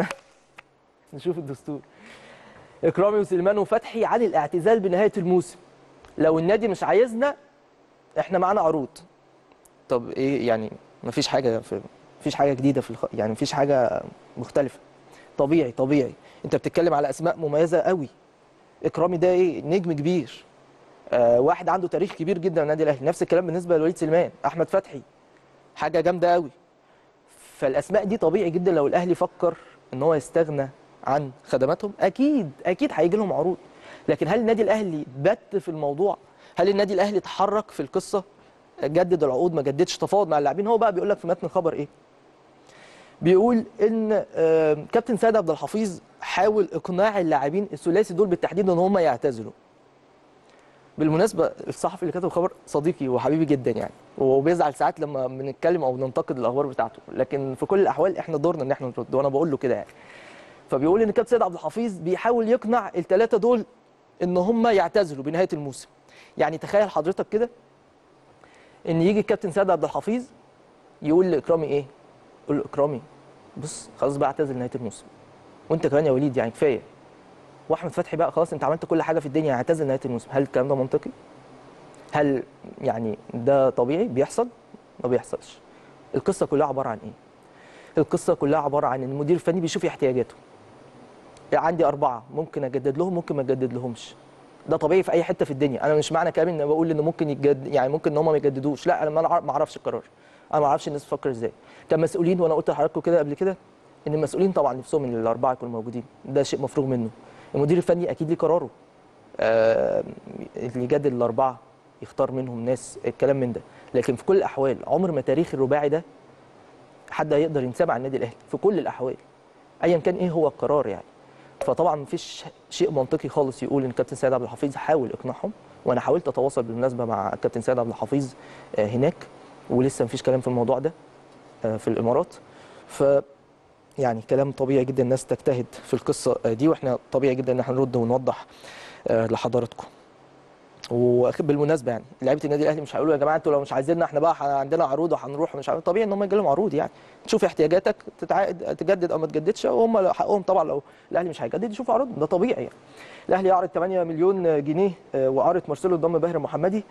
Speaker 1: نشوف الدستور اكرامي وسليمان وفتحي عن الاعتزال بنهايه الموسم لو النادي مش عايزنا احنا معانا عروض طب ايه يعني مفيش حاجه في مفيش حاجه جديده في الخ... يعني مفيش حاجه مختلفه طبيعي طبيعي انت بتتكلم على اسماء مميزه قوي اكرامي ده ايه نجم كبير آه واحد عنده تاريخ كبير جدا في النادي الاهلي نفس الكلام بالنسبه لوليد سليمان احمد فتحي حاجه جامده قوي فالاسماء دي طبيعي جدا لو الاهلي فكر ان هو يستغنى عن خدماتهم اكيد اكيد هيجي لهم عروض لكن هل النادي الاهلي بت في الموضوع هل النادي الاهلي اتحرك في القصه جدد العقود ما جددش تفاوض مع اللاعبين هو بقى بيقول لك في متن الخبر ايه بيقول ان كابتن سيد عبد الحفيظ حاول اقناع اللاعبين الثلاثي دول بالتحديد ان هم يعتزلوا بالمناسبه الصحفي اللي كتب الخبر صديقي وحبيبي جدا يعني وبيزعل ساعات لما بنتكلم او بننتقد الاخبار بتاعته لكن في كل الاحوال احنا دورنا ان احنا نرد وانا بقول له كده يعني فبيقول ان كابتن سيد عبد الحفيظ بيحاول يقنع الثلاثه دول ان هم يعتزلوا بنهايه الموسم يعني تخيل حضرتك كده ان يجي الكابتن سيد عبد الحفيظ يقول لاكرامي ايه يقول له اكرامي بص خلاص بقى اعتزل نهايه الموسم وانت كمان يا وليد يعني كفايه واحمد فتحي بقى خلاص انت عملت كل حاجه في الدنيا اعتزل نهايه الموسم هل الكلام ده منطقي هل يعني ده طبيعي بيحصل ما بيحصلش القصه كلها عباره عن ايه القصه كلها عباره عن ان المدير الفني بيشوف احتياجاته عندي اربعه ممكن اجدد لهم ممكن ما اجدد لهمش ده طبيعي في اي حته في الدنيا انا مش معنى كلامي ان بقول ان ممكن يتجد يعني ممكن ان هم ما يجددوش لا انا ما اعرفش القرار انا ما اعرفش الناس بتفكر ازاي كمسؤولين وانا قلت لحضراتكم كده قبل كده ان المسؤولين طبعا نفسهم ان الاربعه يكونوا موجودين ده شيء مفروغ منه المدير الفني اكيد ليه قراره آه اللي يجدد الاربعه يختار منهم ناس الكلام من ده لكن في كل الاحوال عمر ما تاريخ الرباعي ده حد هيقدر ينساب على النادي الاهلي في كل الاحوال ايا كان ايه هو القرار يعني فطبعا مفيش شيء منطقي خالص يقول ان كابتن سيد عبد الحفيظ حاول اقناعهم وانا حاولت اتواصل بالمناسبه مع كابتن سيد عبد الحفيظ هناك ولسه مفيش كلام في الموضوع ده في الامارات ف يعني كلام طبيعي جدا الناس تجتهد في القصه دي واحنا طبيعي جدا ان احنا نرد ونوضح لحضراتكم وبالمناسبه يعني لعيبه النادي الاهلي مش هيقولوا يا جماعه انتوا لو مش عايزيننا احنا بقى عندنا عروض وهنروح مش عارف طبيعي ان هم يجي لهم عروض يعني تشوف احتياجاتك تتعاقد تجدد او ما تجددش وهم حقهم طبعا لو الاهلي مش هيجدد يشوف عروض ده طبيعي يعني الاهلي يعرض 8 مليون جنيه وعرض مارسيلو ضم باهر محمدي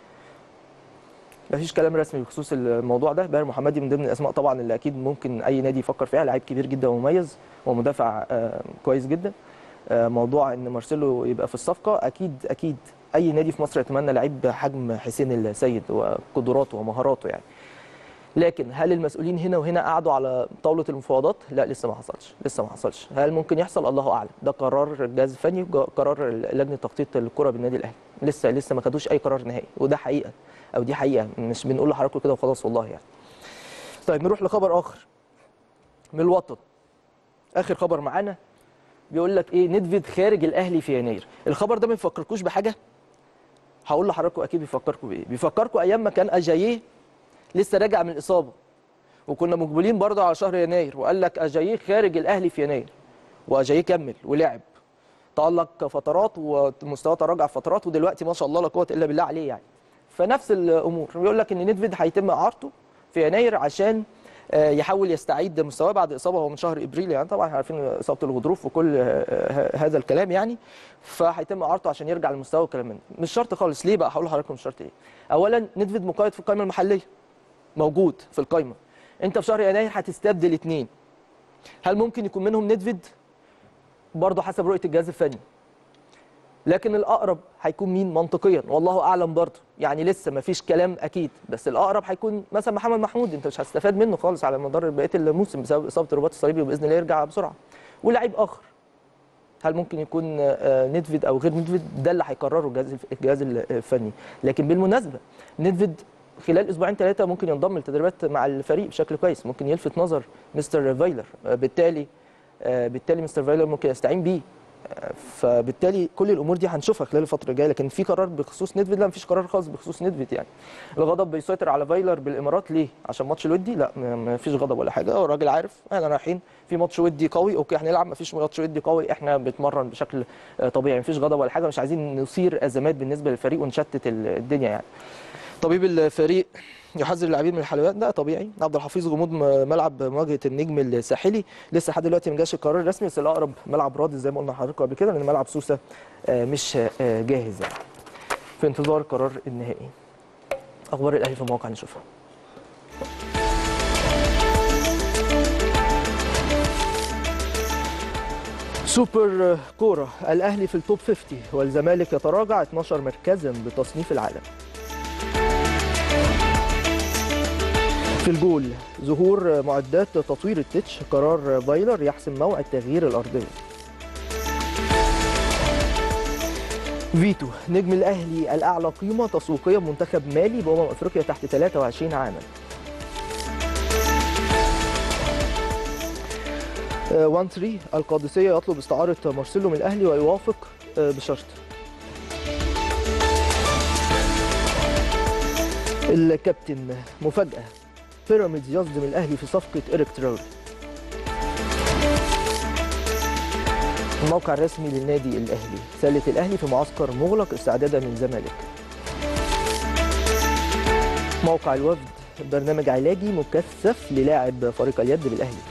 Speaker 1: مفيش كلام رسمي بخصوص الموضوع ده باهر محمدي من ضمن الاسماء طبعا اللي اكيد ممكن اي نادي يفكر فيها لعيب كبير جدا ومميز ومدافع كويس جدا موضوع ان مارسيلو يبقى في الصفقه اكيد اكيد اي نادي في مصر يتمنى لعيب حجم حسين السيد وقدراته ومهاراته يعني لكن هل المسؤولين هنا وهنا قعدوا على طاوله المفاوضات لا لسه ما حصلش لسه ما حصلش هل ممكن يحصل الله اعلم ده قرار الجهاز الفني قرار لجنه تخطيط الكره بالنادي الاهلي لسه لسه ما خدوش اي قرار نهائي وده حقيقه او دي حقيقه مش بنقول لحضراتكم كده وخلاص والله يعني طيب نروح لخبر اخر من الوطن اخر خبر معانا بيقول لك ايه ندفيد خارج الاهلي في يناير الخبر ده ما بيفكركوش بحاجه هقول لحضراتكم اكيد بيفكركم بايه بيفكركم ايام ما كان اجاييه لسه راجع من الاصابه وكنا مقبلين برضه على شهر يناير وقال لك اجاييه خارج الاهلي في يناير واجاييه كمل ولعب تالق فترات ومستواه تراجع فترات ودلوقتي ما شاء الله لا قوه الا بالله عليه يعني فنفس الامور بيقول لك ان ندفيد هيتم اعارته في يناير عشان يحاول يستعيد مستواه بعد اصابه هو من شهر ابريل يعني طبعا عارفين اصابه الغضروف وكل هذا الكلام يعني فهيتم اعارته عشان يرجع للمستوى والكلام من مش شرط خالص ليه بقى هقول لحضراتكم مش شرط ليه اولا ندفيد مقيد في القائمه المحليه موجود في القائمه انت في شهر يناير هتستبدل اثنين هل ممكن يكون منهم ندفيد برضه حسب رؤيه الجهاز الفني لكن الاقرب هيكون مين منطقيا والله اعلم برضه يعني لسه ما فيش كلام اكيد بس الاقرب هيكون مثلا محمد محمود انت مش هتستفاد منه خالص على مدار بقيه الموسم بسبب اصابه الرباط الصليبي وباذن الله يرجع بسرعه ولاعيب اخر هل ممكن يكون ندفيد او غير ندفيد ده اللي هيقرره الجهاز الجهاز الفني لكن بالمناسبه ندفيد خلال اسبوعين ثلاثه ممكن ينضم للتدريبات مع الفريق بشكل كويس ممكن يلفت نظر مستر فايلر بالتالي بالتالي مستر فايلر ممكن يستعين بيه فبالتالي كل الامور دي هنشوفها خلال الفتره الجايه لكن في قرار بخصوص نيدفيد لا مفيش قرار خاص بخصوص نيدفيد يعني الغضب بيسيطر على فايلر بالامارات ليه عشان ماتش الودي لا ما فيش غضب ولا حاجه هو الراجل عارف احنا رايحين في ماتش ودي قوي اوكي هنلعب ما فيش ماتش ودي قوي احنا بنتمرن بشكل آه، طبيعي ما فيش غضب ولا حاجه مش عايزين نثير ازمات بالنسبه للفريق ونشتت ال- الدنيا يعني طبيب الفريق يحذر اللاعبين من الحلويات ده طبيعي عبد الحفيظ غموض م- ملعب مواجهه النجم الساحلي لسه لحد دلوقتي ما جاش القرار الرسمي بس الاقرب ملعب رادس زي ما قلنا لحضراتكم قبل كده لان ملعب سوسه آه، مش آه، جاهز يعني في انتظار القرار النهائي اخبار الاهلي في المواقع نشوفها سوبر كوره الاهلي في التوب 50 والزمالك يتراجع 12 مركزا بتصنيف العالم في الجول ظهور معدات تطوير التتش قرار فايلر يحسم موعد تغيير الأرضية فيتو نجم الأهلي الأعلى قيمة تسويقية بمنتخب مالي بأمم أفريقيا تحت 23 عاما 1 3 القادسية يطلب استعارة مارسيلو من الأهلي ويوافق آه، بشرط الكابتن مفاجأة بيراميدز يصدم الأهلي في صفقة إيريك تراوري الموقع الرسمي للنادي الأهلي سلة الأهلي في معسكر مغلق استعدادا من زمالك موقع الوفد برنامج علاجي مكثف للاعب فريق اليد بالأهلي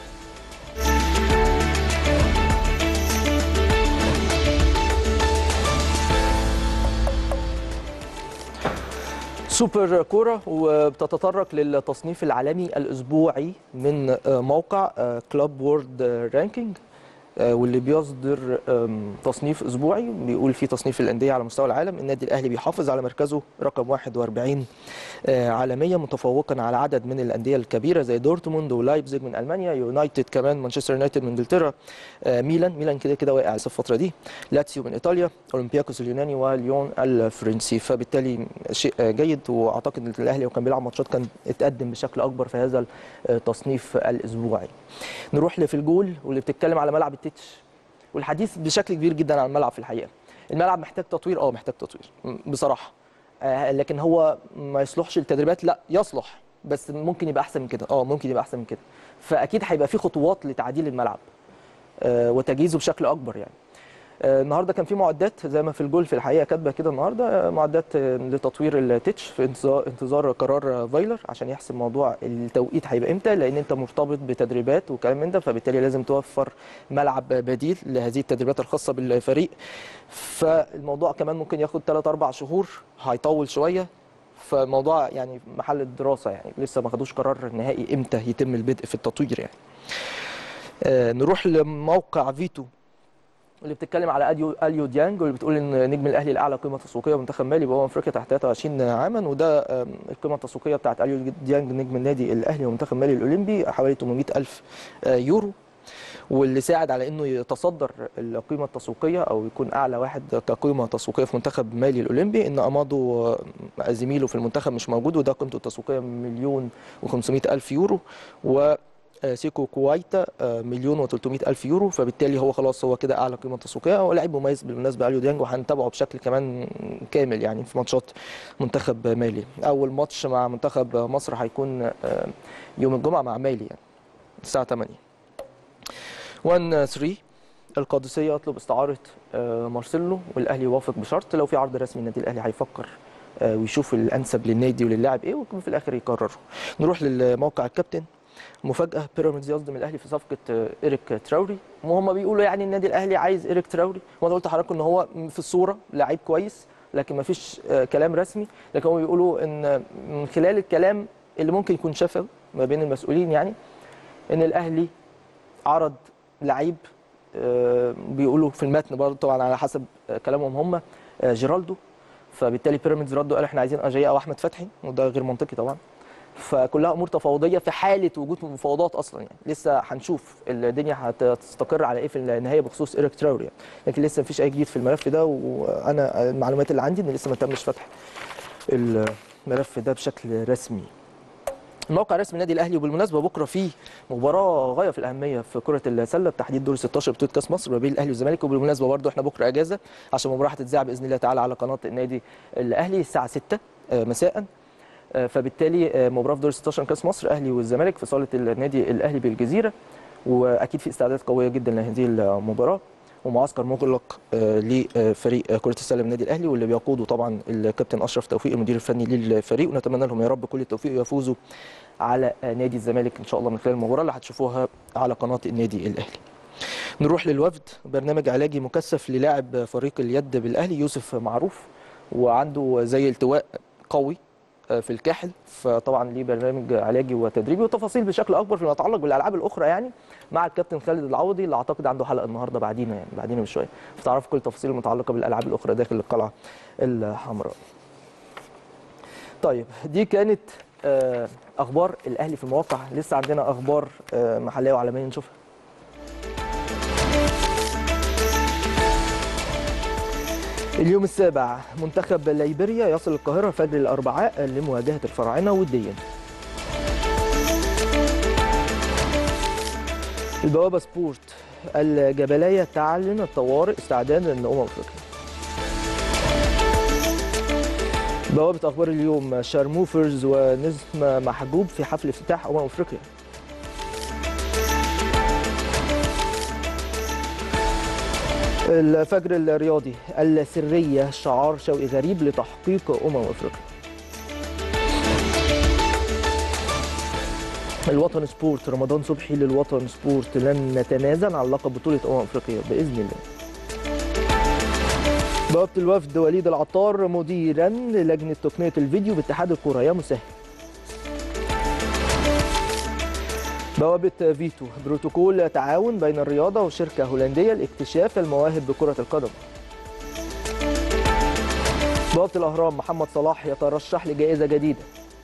Speaker 1: سوبر كوره وبتتطرق للتصنيف العالمي الاسبوعي من آه، موقع كلوب وورد رانكينج واللي بيصدر آم، تصنيف اسبوعي بيقول فيه تصنيف الانديه على مستوى العالم النادي الاهلي بيحافظ على مركزه رقم 41 آه، عالميا متفوقا على عدد من الانديه الكبيره زي دورتموند ولايبزيج من المانيا يونايتد كمان مانشستر يونايتد من انجلترا آه، ميلان ميلان كده كده واقع لسه الفتره دي لاتسيو من ايطاليا اولمبياكوس اليوناني وليون الفرنسي فبالتالي شيء آه، جيد واعتقد ان الاهلي لو كان بيلعب ماتشات كان اتقدم بشكل اكبر في هذا التصنيف الاسبوعي نروح في الجول واللي بتتكلم على ملعب التتش والحديث بشكل كبير جدا عن الملعب في الحقيقه الملعب محتاج تطوير اه محتاج تطوير م- بصراحه آه، لكن هو ما يصلحش للتدريبات لا يصلح بس ممكن يبقى احسن من كده اه ممكن يبقى احسن من كده فاكيد هيبقى في خطوات لتعديل الملعب آه، وتجهيزه بشكل اكبر يعني آه، النهارده كان في معدات زي ما في الجول في الحقيقه كاتبه كده النهارده آه، معدات آه، لتطوير التتش في انتظار انتظار قرار آه، فايلر عشان يحسم موضوع التوقيت هيبقى امتى لان انت مرتبط بتدريبات وكلام من ده فبالتالي لازم توفر ملعب بديل لهذه التدريبات الخاصه بالفريق فالموضوع كمان ممكن ياخد 3 4 شهور هيطول شويه فالموضوع يعني محل الدراسه يعني لسه ما خدوش قرار نهائي امتى يتم البدء في التطوير يعني آه، نروح لموقع فيتو اللي بتتكلم على اليو اليو ديانج واللي بتقول ان نجم الاهلي الاعلى قيمه تسويقيه بمنتخب مالي بامم افريقيا تحت 23 عاما وده آم، القيمه التسويقيه بتاعت اليو ديانج نجم النادي الاهلي ومنتخب مالي الاولمبي حوالي 800 الف آه، يورو واللي ساعد على انه يتصدر القيمه التسويقيه او يكون اعلى واحد كقيمه تسويقيه في منتخب مالي الاولمبي ان امادو آه، زميله في المنتخب مش موجود وده قيمته التسويقيه مليون و500 الف يورو و آه، سيكو كويتا آه، مليون و300 الف يورو فبالتالي هو خلاص هو كده اعلى قيمه تسويقيه هو لاعب مميز بالمناسبه اليو ديانج وهنتابعه بشكل كمان كامل يعني في ماتشات منتخب مالي اول ماتش مع منتخب مصر هيكون آه، يوم الجمعه مع مالي يعني الساعه 8 1 3 القادسيه يطلب استعاره آه، مارسيلو والاهلي يوافق بشرط لو في عرض رسمي النادي الاهلي هيفكر آه، ويشوف الانسب للنادي وللاعب ايه وفي الاخر يقرروا نروح للموقع الكابتن مفاجاه بيراميدز يصدم الاهلي في صفقه آه، ايريك تراوري وهم بيقولوا يعني النادي الاهلي عايز ايريك تراوري وانا قلت لحضراتكم ان هو في الصوره لعيب كويس لكن ما فيش آه، كلام رسمي لكن هم بيقولوا ان من خلال الكلام اللي ممكن يكون شفوي ما بين المسؤولين يعني ان الاهلي عرض لعيب آه، بيقولوا في المتن برضه طبعا على حسب آه، كلامهم هم آه، جيرالدو فبالتالي بيراميدز ردوا قال احنا عايزين اجاي او احمد فتحي وده غير منطقي طبعا فكلها امور تفاوضيه في حاله وجود مفاوضات اصلا يعني لسه هنشوف الدنيا هتستقر على ايه في النهايه بخصوص ايريك تراوري يعني. لكن لسه مفيش اي جديد في الملف ده وانا المعلومات اللي عندي ان لسه ما تمش فتح الملف ده بشكل رسمي الموقع الرسمي النادي الاهلي وبالمناسبه بكره في مباراه غايه في الاهميه في كره السله بتحديد دور 16 بطوله كاس مصر ما بين الاهلي والزمالك وبالمناسبه برضو احنا بكره اجازه عشان المباراه هتتذاع باذن الله تعالى على قناه النادي الاهلي الساعه 6 آه، مساء آه، فبالتالي آه، مباراه في دور 16 كاس مصر الاهلي والزمالك في صاله النادي الاهلي بالجزيره واكيد في استعدادات قويه جدا لهذه المباراه ومعسكر مغلق آه، لفريق كره السله النادي الاهلي واللي بيقوده طبعا الكابتن اشرف توفيق المدير الفني للفريق ونتمنى لهم يا رب كل التوفيق ويفوزوا على آه، نادي الزمالك ان شاء الله من خلال المباراه اللي هتشوفوها على قناه النادي الاهلي. نروح للوفد برنامج علاجي مكثف للاعب فريق اليد بالاهلي يوسف معروف وعنده زي التواء قوي آه، في الكاحل فطبعا ليه برنامج علاجي وتدريبي وتفاصيل بشكل اكبر فيما يتعلق بالالعاب الاخرى يعني مع الكابتن خالد العوضي اللي اعتقد عنده حلقه النهارده بعدينا يعني بعدينا بشويه فتعرفوا كل التفاصيل المتعلقه بالالعاب الاخرى داخل القلعه الحمراء. طيب دي كانت آه، اخبار الاهلي في المواقع لسه عندنا اخبار آه، محليه وعالميه نشوفها. اليوم السابع منتخب ليبيريا يصل القاهرة فجر الأربعاء لمواجهة الفراعنة وديا البوابة سبورت الجبلية تعلن الطوارئ استعدادا لأمم أفريقيا بوابة أخبار اليوم شارموفرز ونجم محجوب في حفل افتتاح أمم أفريقيا الفجر الرياضي السرية شعار شوقي غريب لتحقيق أمم أفريقيا الوطن سبورت رمضان صبحي للوطن سبورت لن نتنازل عن لقب بطولة أمم أفريقيا بإذن الله بوابة الوفد وليد العطار مديرا للجنة تقنية الفيديو باتحاد الكرة يا مسهل بوابة فيتو بروتوكول تعاون بين الرياضة وشركة هولندية لاكتشاف المواهب بكرة القدم بوابة الأهرام محمد صلاح يترشح لجائزة جديدة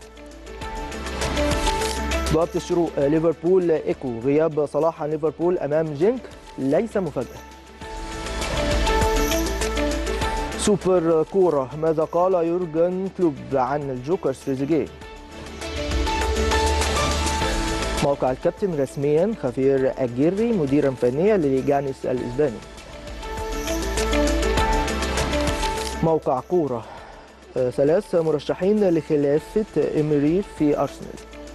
Speaker 1: بوابة الشروق ليفربول إيكو غياب صلاح عن ليفربول أمام جينك ليس مفاجأة سوبر كورة ماذا قال يورجن كلوب عن الجوكر تريزيجيه موقع الكابتن رسميا خافير أجيري مديرا فنيا لليجانيس الإسباني موقع كورة آه، ثلاث مرشحين لخلافة إمري في أرسنال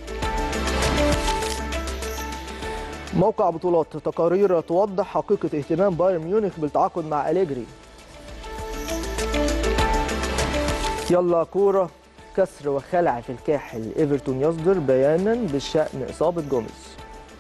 Speaker 1: موقع بطولات تقارير توضح حقيقة اهتمام بايرن ميونخ بالتعاقد مع أليجري يلا كورة كسر وخلع في الكاحل ايفرتون يصدر بيانا بشأن إصابة جوميز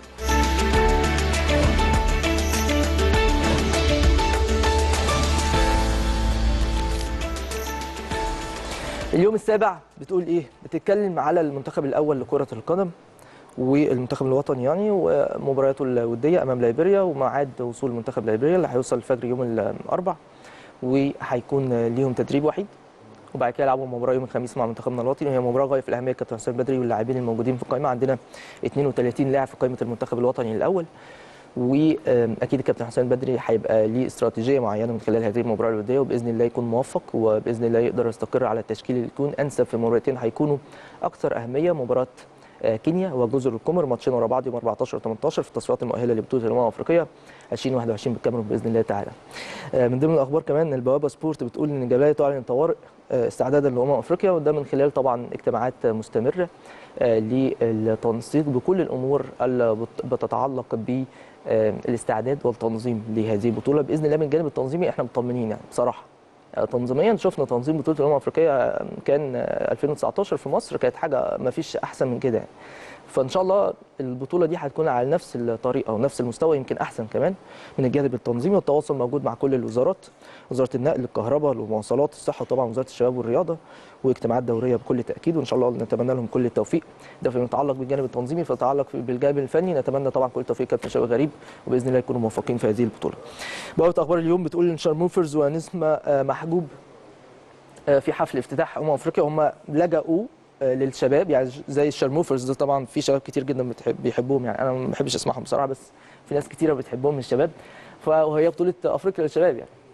Speaker 1: اليوم السابع بتقول ايه بتتكلم على المنتخب الاول لكرة القدم والمنتخب الوطني يعني ومبارياته الوديه امام ليبيريا وميعاد وصول منتخب ليبيريا اللي هيوصل الفجر يوم الاربع وهيكون ليهم تدريب وحيد وبعد كده يلعبوا مباراه يوم الخميس مع منتخبنا الوطني وهي مباراه غايه في الاهميه كابتن حسام بدري واللاعبين الموجودين في القائمه عندنا 32 لاعب في قائمه المنتخب الوطني الاول واكيد الكابتن حسام بدري هيبقى ليه استراتيجيه معينه من خلال هذه المباراه الوديه وباذن الله يكون موفق وباذن الله يقدر يستقر على التشكيل اللي يكون انسب في مباراتين هيكونوا اكثر اهميه مباراه آه، كينيا وجزر القمر ماتشين ورا بعض يوم 14 و 18 في التصفيات المؤهله لبطوله الامم الافريقيه 2021 بالكاميرون باذن الله تعالى. آه، من ضمن الاخبار كمان البوابه سبورت بتقول ان الجبهه تعلن طوارئ آه، استعدادا لامم افريقيا وده من خلال طبعا اجتماعات مستمره آه، للتنسيق بكل الامور اللي بت- بتتعلق ب آه، الاستعداد والتنظيم لهذه البطوله باذن الله من الجانب التنظيمي احنا مطمنين يعني بصراحه آه، تنظيميا شفنا تنظيم بطوله الامم الافريقيه آه، كان آه، 2019 في مصر كانت حاجه ما فيش احسن من كده يعني. فان شاء الله البطوله دي هتكون على نفس الطريقه ونفس المستوى يمكن احسن كمان من الجانب التنظيمي والتواصل موجود مع كل الوزارات وزاره النقل الكهرباء المواصلات الصحه طبعا وزاره الشباب والرياضه واجتماعات دوريه بكل تاكيد وان شاء الله نتمنى لهم كل التوفيق ده فيما يتعلق بالجانب التنظيمي فيما يتعلق بالجانب الفني نتمنى طبعا كل التوفيق كابتن شوقي غريب وباذن الله يكونوا موفقين في هذه البطوله. بوابه اخبار اليوم بتقول ان شارموفرز ونسمه آه، محجوب آه، في حفل افتتاح امم افريقيا هم لجأوا آه، للشباب يعني زي الشرموفرز ده طبعا في شباب كتير جدا بتحب بيحبوهم يعني انا ما بحبش اسمعهم بصراحه بس في ناس كتيره بتحبهم من الشباب فهي بطوله افريقيا للشباب يعني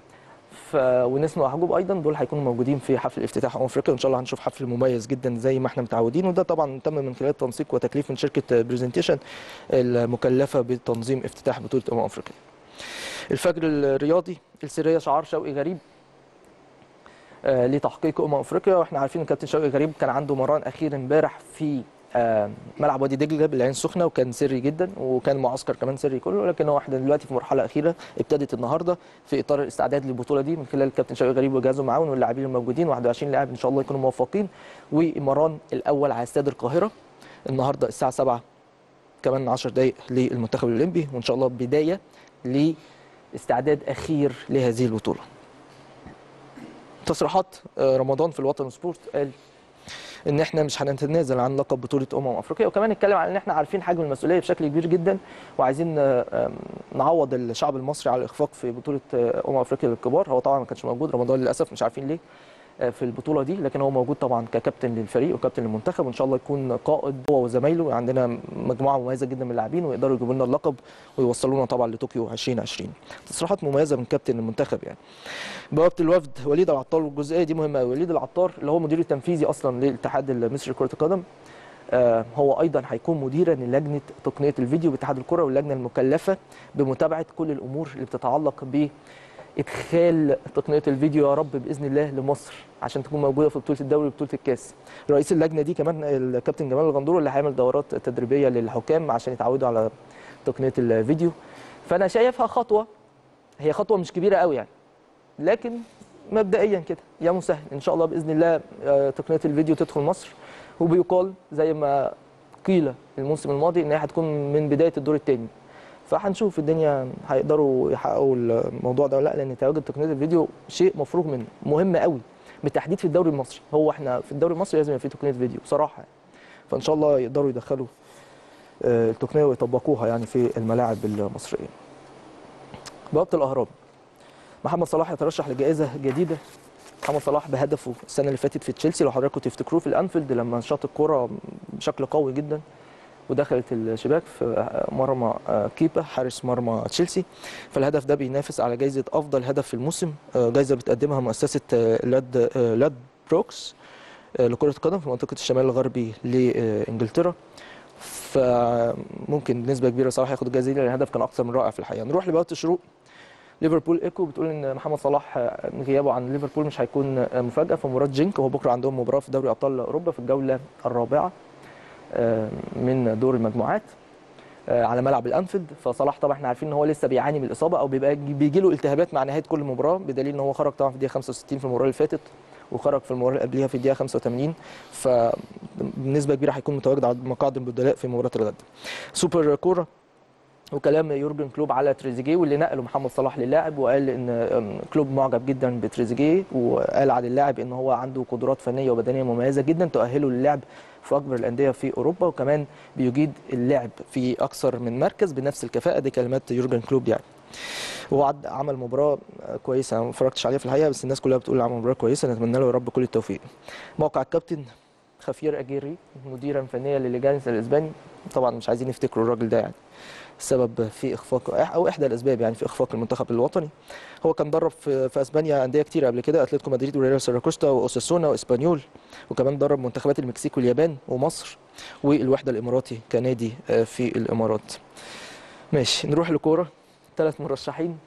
Speaker 1: ف... ونسمة وحجوب ايضا دول هيكونوا موجودين في حفل افتتاح امم افريقيا وان شاء الله هنشوف حفل مميز جدا زي ما احنا متعودين وده طبعا تم من خلال تنسيق وتكليف من شركه برزنتيشن المكلفه بتنظيم افتتاح بطوله امم افريقيا. الفجر الرياضي السريه شعار شوقي غريب آه لتحقيق امم افريقيا واحنا عارفين ان كابتن شوقي غريب كان عنده مران اخير امبارح في آه ملعب وادي دجله بالعين السخنه وكان سري جدا وكان معسكر كمان سري كله لكن هو احنا دلوقتي في مرحله اخيره ابتدت النهارده في اطار الاستعداد للبطوله دي من خلال الكابتن شوقي غريب وجهازه المعاون واللاعبين الموجودين 21 لاعب ان شاء الله يكونوا موفقين ومران الاول على استاد القاهره النهارده الساعه 7 كمان 10 دقائق للمنتخب الاولمبي وان شاء الله بدايه لاستعداد اخير لهذه البطوله. تصريحات رمضان في الوطن سبورت قال ان احنا مش هنتنازل عن لقب بطوله امم افريقيا وكمان اتكلم عن ان احنا عارفين حجم المسؤوليه بشكل كبير جدا وعايزين نعوض الشعب المصري على الاخفاق في بطوله امم افريقيا للكبار هو طبعا ما كانش موجود رمضان للاسف مش عارفين ليه في البطوله دي لكن هو موجود طبعا ككابتن للفريق وكابتن للمنتخب وان شاء الله يكون قائد هو وزمايله عندنا مجموعه مميزه جدا من اللاعبين ويقدروا يجيبوا لنا اللقب ويوصلونا طبعا لطوكيو 2020 تصريحات مميزه من كابتن المنتخب يعني بوابه الوفد وليد العطار والجزئيه دي مهمه قوي وليد العطار اللي هو مدير التنفيذي اصلا للاتحاد المصري لكره القدم آه هو ايضا هيكون مديرا للجنه تقنيه الفيديو باتحاد الكره واللجنه المكلفه بمتابعه كل الامور اللي بتتعلق ب ادخال تقنيه الفيديو يا رب باذن الله لمصر عشان تكون موجوده في بطوله الدوري وبطوله الكاس رئيس اللجنه دي كمان الكابتن جمال الغندور اللي هيعمل دورات تدريبيه للحكام عشان يتعودوا على تقنيه الفيديو فانا شايفها خطوه هي خطوه مش كبيره قوي يعني لكن مبدئيا كده يا مسهل ان شاء الله باذن الله تقنيه الفيديو تدخل مصر وبيقال زي ما قيل الموسم الماضي ان هي هتكون من بدايه الدور الثاني فهنشوف الدنيا هيقدروا يحققوا الموضوع ده ولا لا لان تواجد تقنيه الفيديو شيء مفروغ منه مهم قوي بالتحديد في الدوري المصري هو احنا في الدوري المصري لازم يبقى في تقنيه فيديو بصراحه يعني. فان شاء الله يقدروا يدخلوا التقنيه ويطبقوها يعني في الملاعب المصريه بوابه الاهرام محمد صلاح يترشح لجائزه جديده محمد صلاح بهدفه السنه اللي فاتت في تشيلسي لو حضراتكم تفتكروه في الانفيلد لما شاط الكره بشكل قوي جدا ودخلت الشباك في مرمى كيبا حارس مرمى تشيلسي فالهدف ده بينافس على جائزه افضل هدف في الموسم جائزه بتقدمها مؤسسه لاد لاد بروكس لكره القدم في منطقه الشمال الغربي لانجلترا فممكن بنسبه كبيره صلاح ياخد الجائزه دي لان الهدف كان اكثر من رائع في الحقيقه نروح لبوابه الشروق ليفربول ايكو بتقول ان محمد صلاح غيابه عن ليفربول مش هيكون مفاجاه في مباراه جينك وهو بكره عندهم مباراه في دوري ابطال اوروبا في الجوله الرابعه من دور المجموعات على ملعب الانفيلد فصلاح طبعا احنا عارفين ان هو لسه بيعاني من الاصابه او بيبقى بيجي له التهابات مع نهايه كل مباراه بدليل ان هو خرج طبعا في الدقيقه 65 في المباراه اللي فاتت وخرج في المباراه اللي قبليها في الدقيقه 85 فبنسبه كبيره هيكون متواجد على مقاعد البدلاء في مباراه الغد سوبر كوره وكلام يورجن كلوب على تريزيجيه واللي نقله محمد صلاح للاعب وقال ان كلوب معجب جدا بتريزيجيه وقال عن اللاعب ان هو عنده قدرات فنيه وبدنيه مميزه جدا تؤهله للعب في اكبر الانديه في اوروبا وكمان بيجيد اللعب في اكثر من مركز بنفس الكفاءه دي كلمات يورجن كلوب يعني هو عمل مباراه كويسه انا ما اتفرجتش عليها في الحقيقه بس الناس كلها بتقول عمل مباراه كويسه نتمنى له يا رب كل التوفيق موقع الكابتن خفير اجيري مديرا فنيا للجانس الاسباني طبعا مش عايزين يفتكروا الراجل ده يعني السبب في اخفاق او احدى الاسباب يعني في اخفاق المنتخب الوطني هو كان درب في, في اسبانيا انديه كتير قبل كده اتلتيكو مدريد وريال سيراكوستا واوساسونا واسبانيول وكمان درب منتخبات المكسيك واليابان ومصر والوحده الاماراتي كنادي في الامارات ماشي نروح لكوره ثلاث مرشحين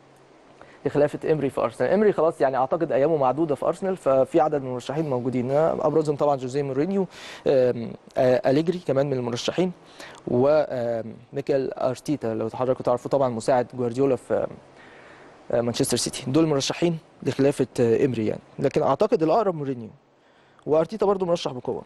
Speaker 1: لخلافه امري في ارسنال امري خلاص يعني اعتقد ايامه معدوده في ارسنال ففي عدد من المرشحين موجودين ابرزهم طبعا جوزيه مورينيو اليجري كمان من المرشحين وميكال ارتيتا لو حضراتكم تعرفوا طبعا مساعد جوارديولا في مانشستر سيتي دول مرشحين لخلافه امري يعني لكن اعتقد الاقرب مورينيو وارتيتا برضو مرشح بقوه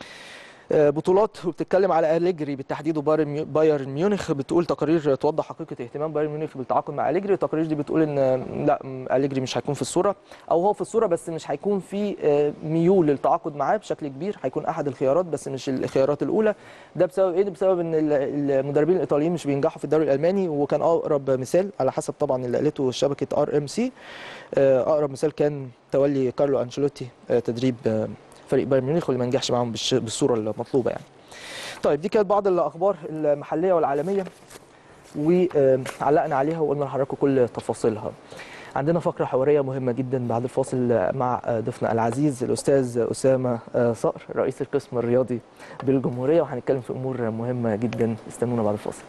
Speaker 1: بطولات وبتتكلم على أليجري بالتحديد وبايرن ميونخ بتقول تقارير توضح حقيقه اهتمام بايرن ميونخ بالتعاقد مع أليجري التقارير دي بتقول ان لا أليجري مش هيكون في الصوره او هو في الصوره بس مش هيكون في ميول للتعاقد معاه بشكل كبير هيكون احد الخيارات بس مش الخيارات الاولى ده بسبب ايه ده بسبب ان المدربين الايطاليين مش بينجحوا في الدوري الالماني وكان اقرب مثال على حسب طبعا اللي قالته شبكه ار ام سي اقرب مثال كان تولي كارلو انشيلوتي تدريب فريق بايرن ميونخ واللي ما نجحش معاهم بالصوره المطلوبه يعني. طيب دي كانت بعض الاخبار المحليه والعالميه وعلقنا عليها وقلنا لحضراتكم كل تفاصيلها. عندنا فقرة حوارية مهمة جدا بعد الفاصل مع ضيفنا العزيز الأستاذ أسامة صقر رئيس القسم الرياضي بالجمهورية وهنتكلم في أمور مهمة جدا استنونا بعد الفاصل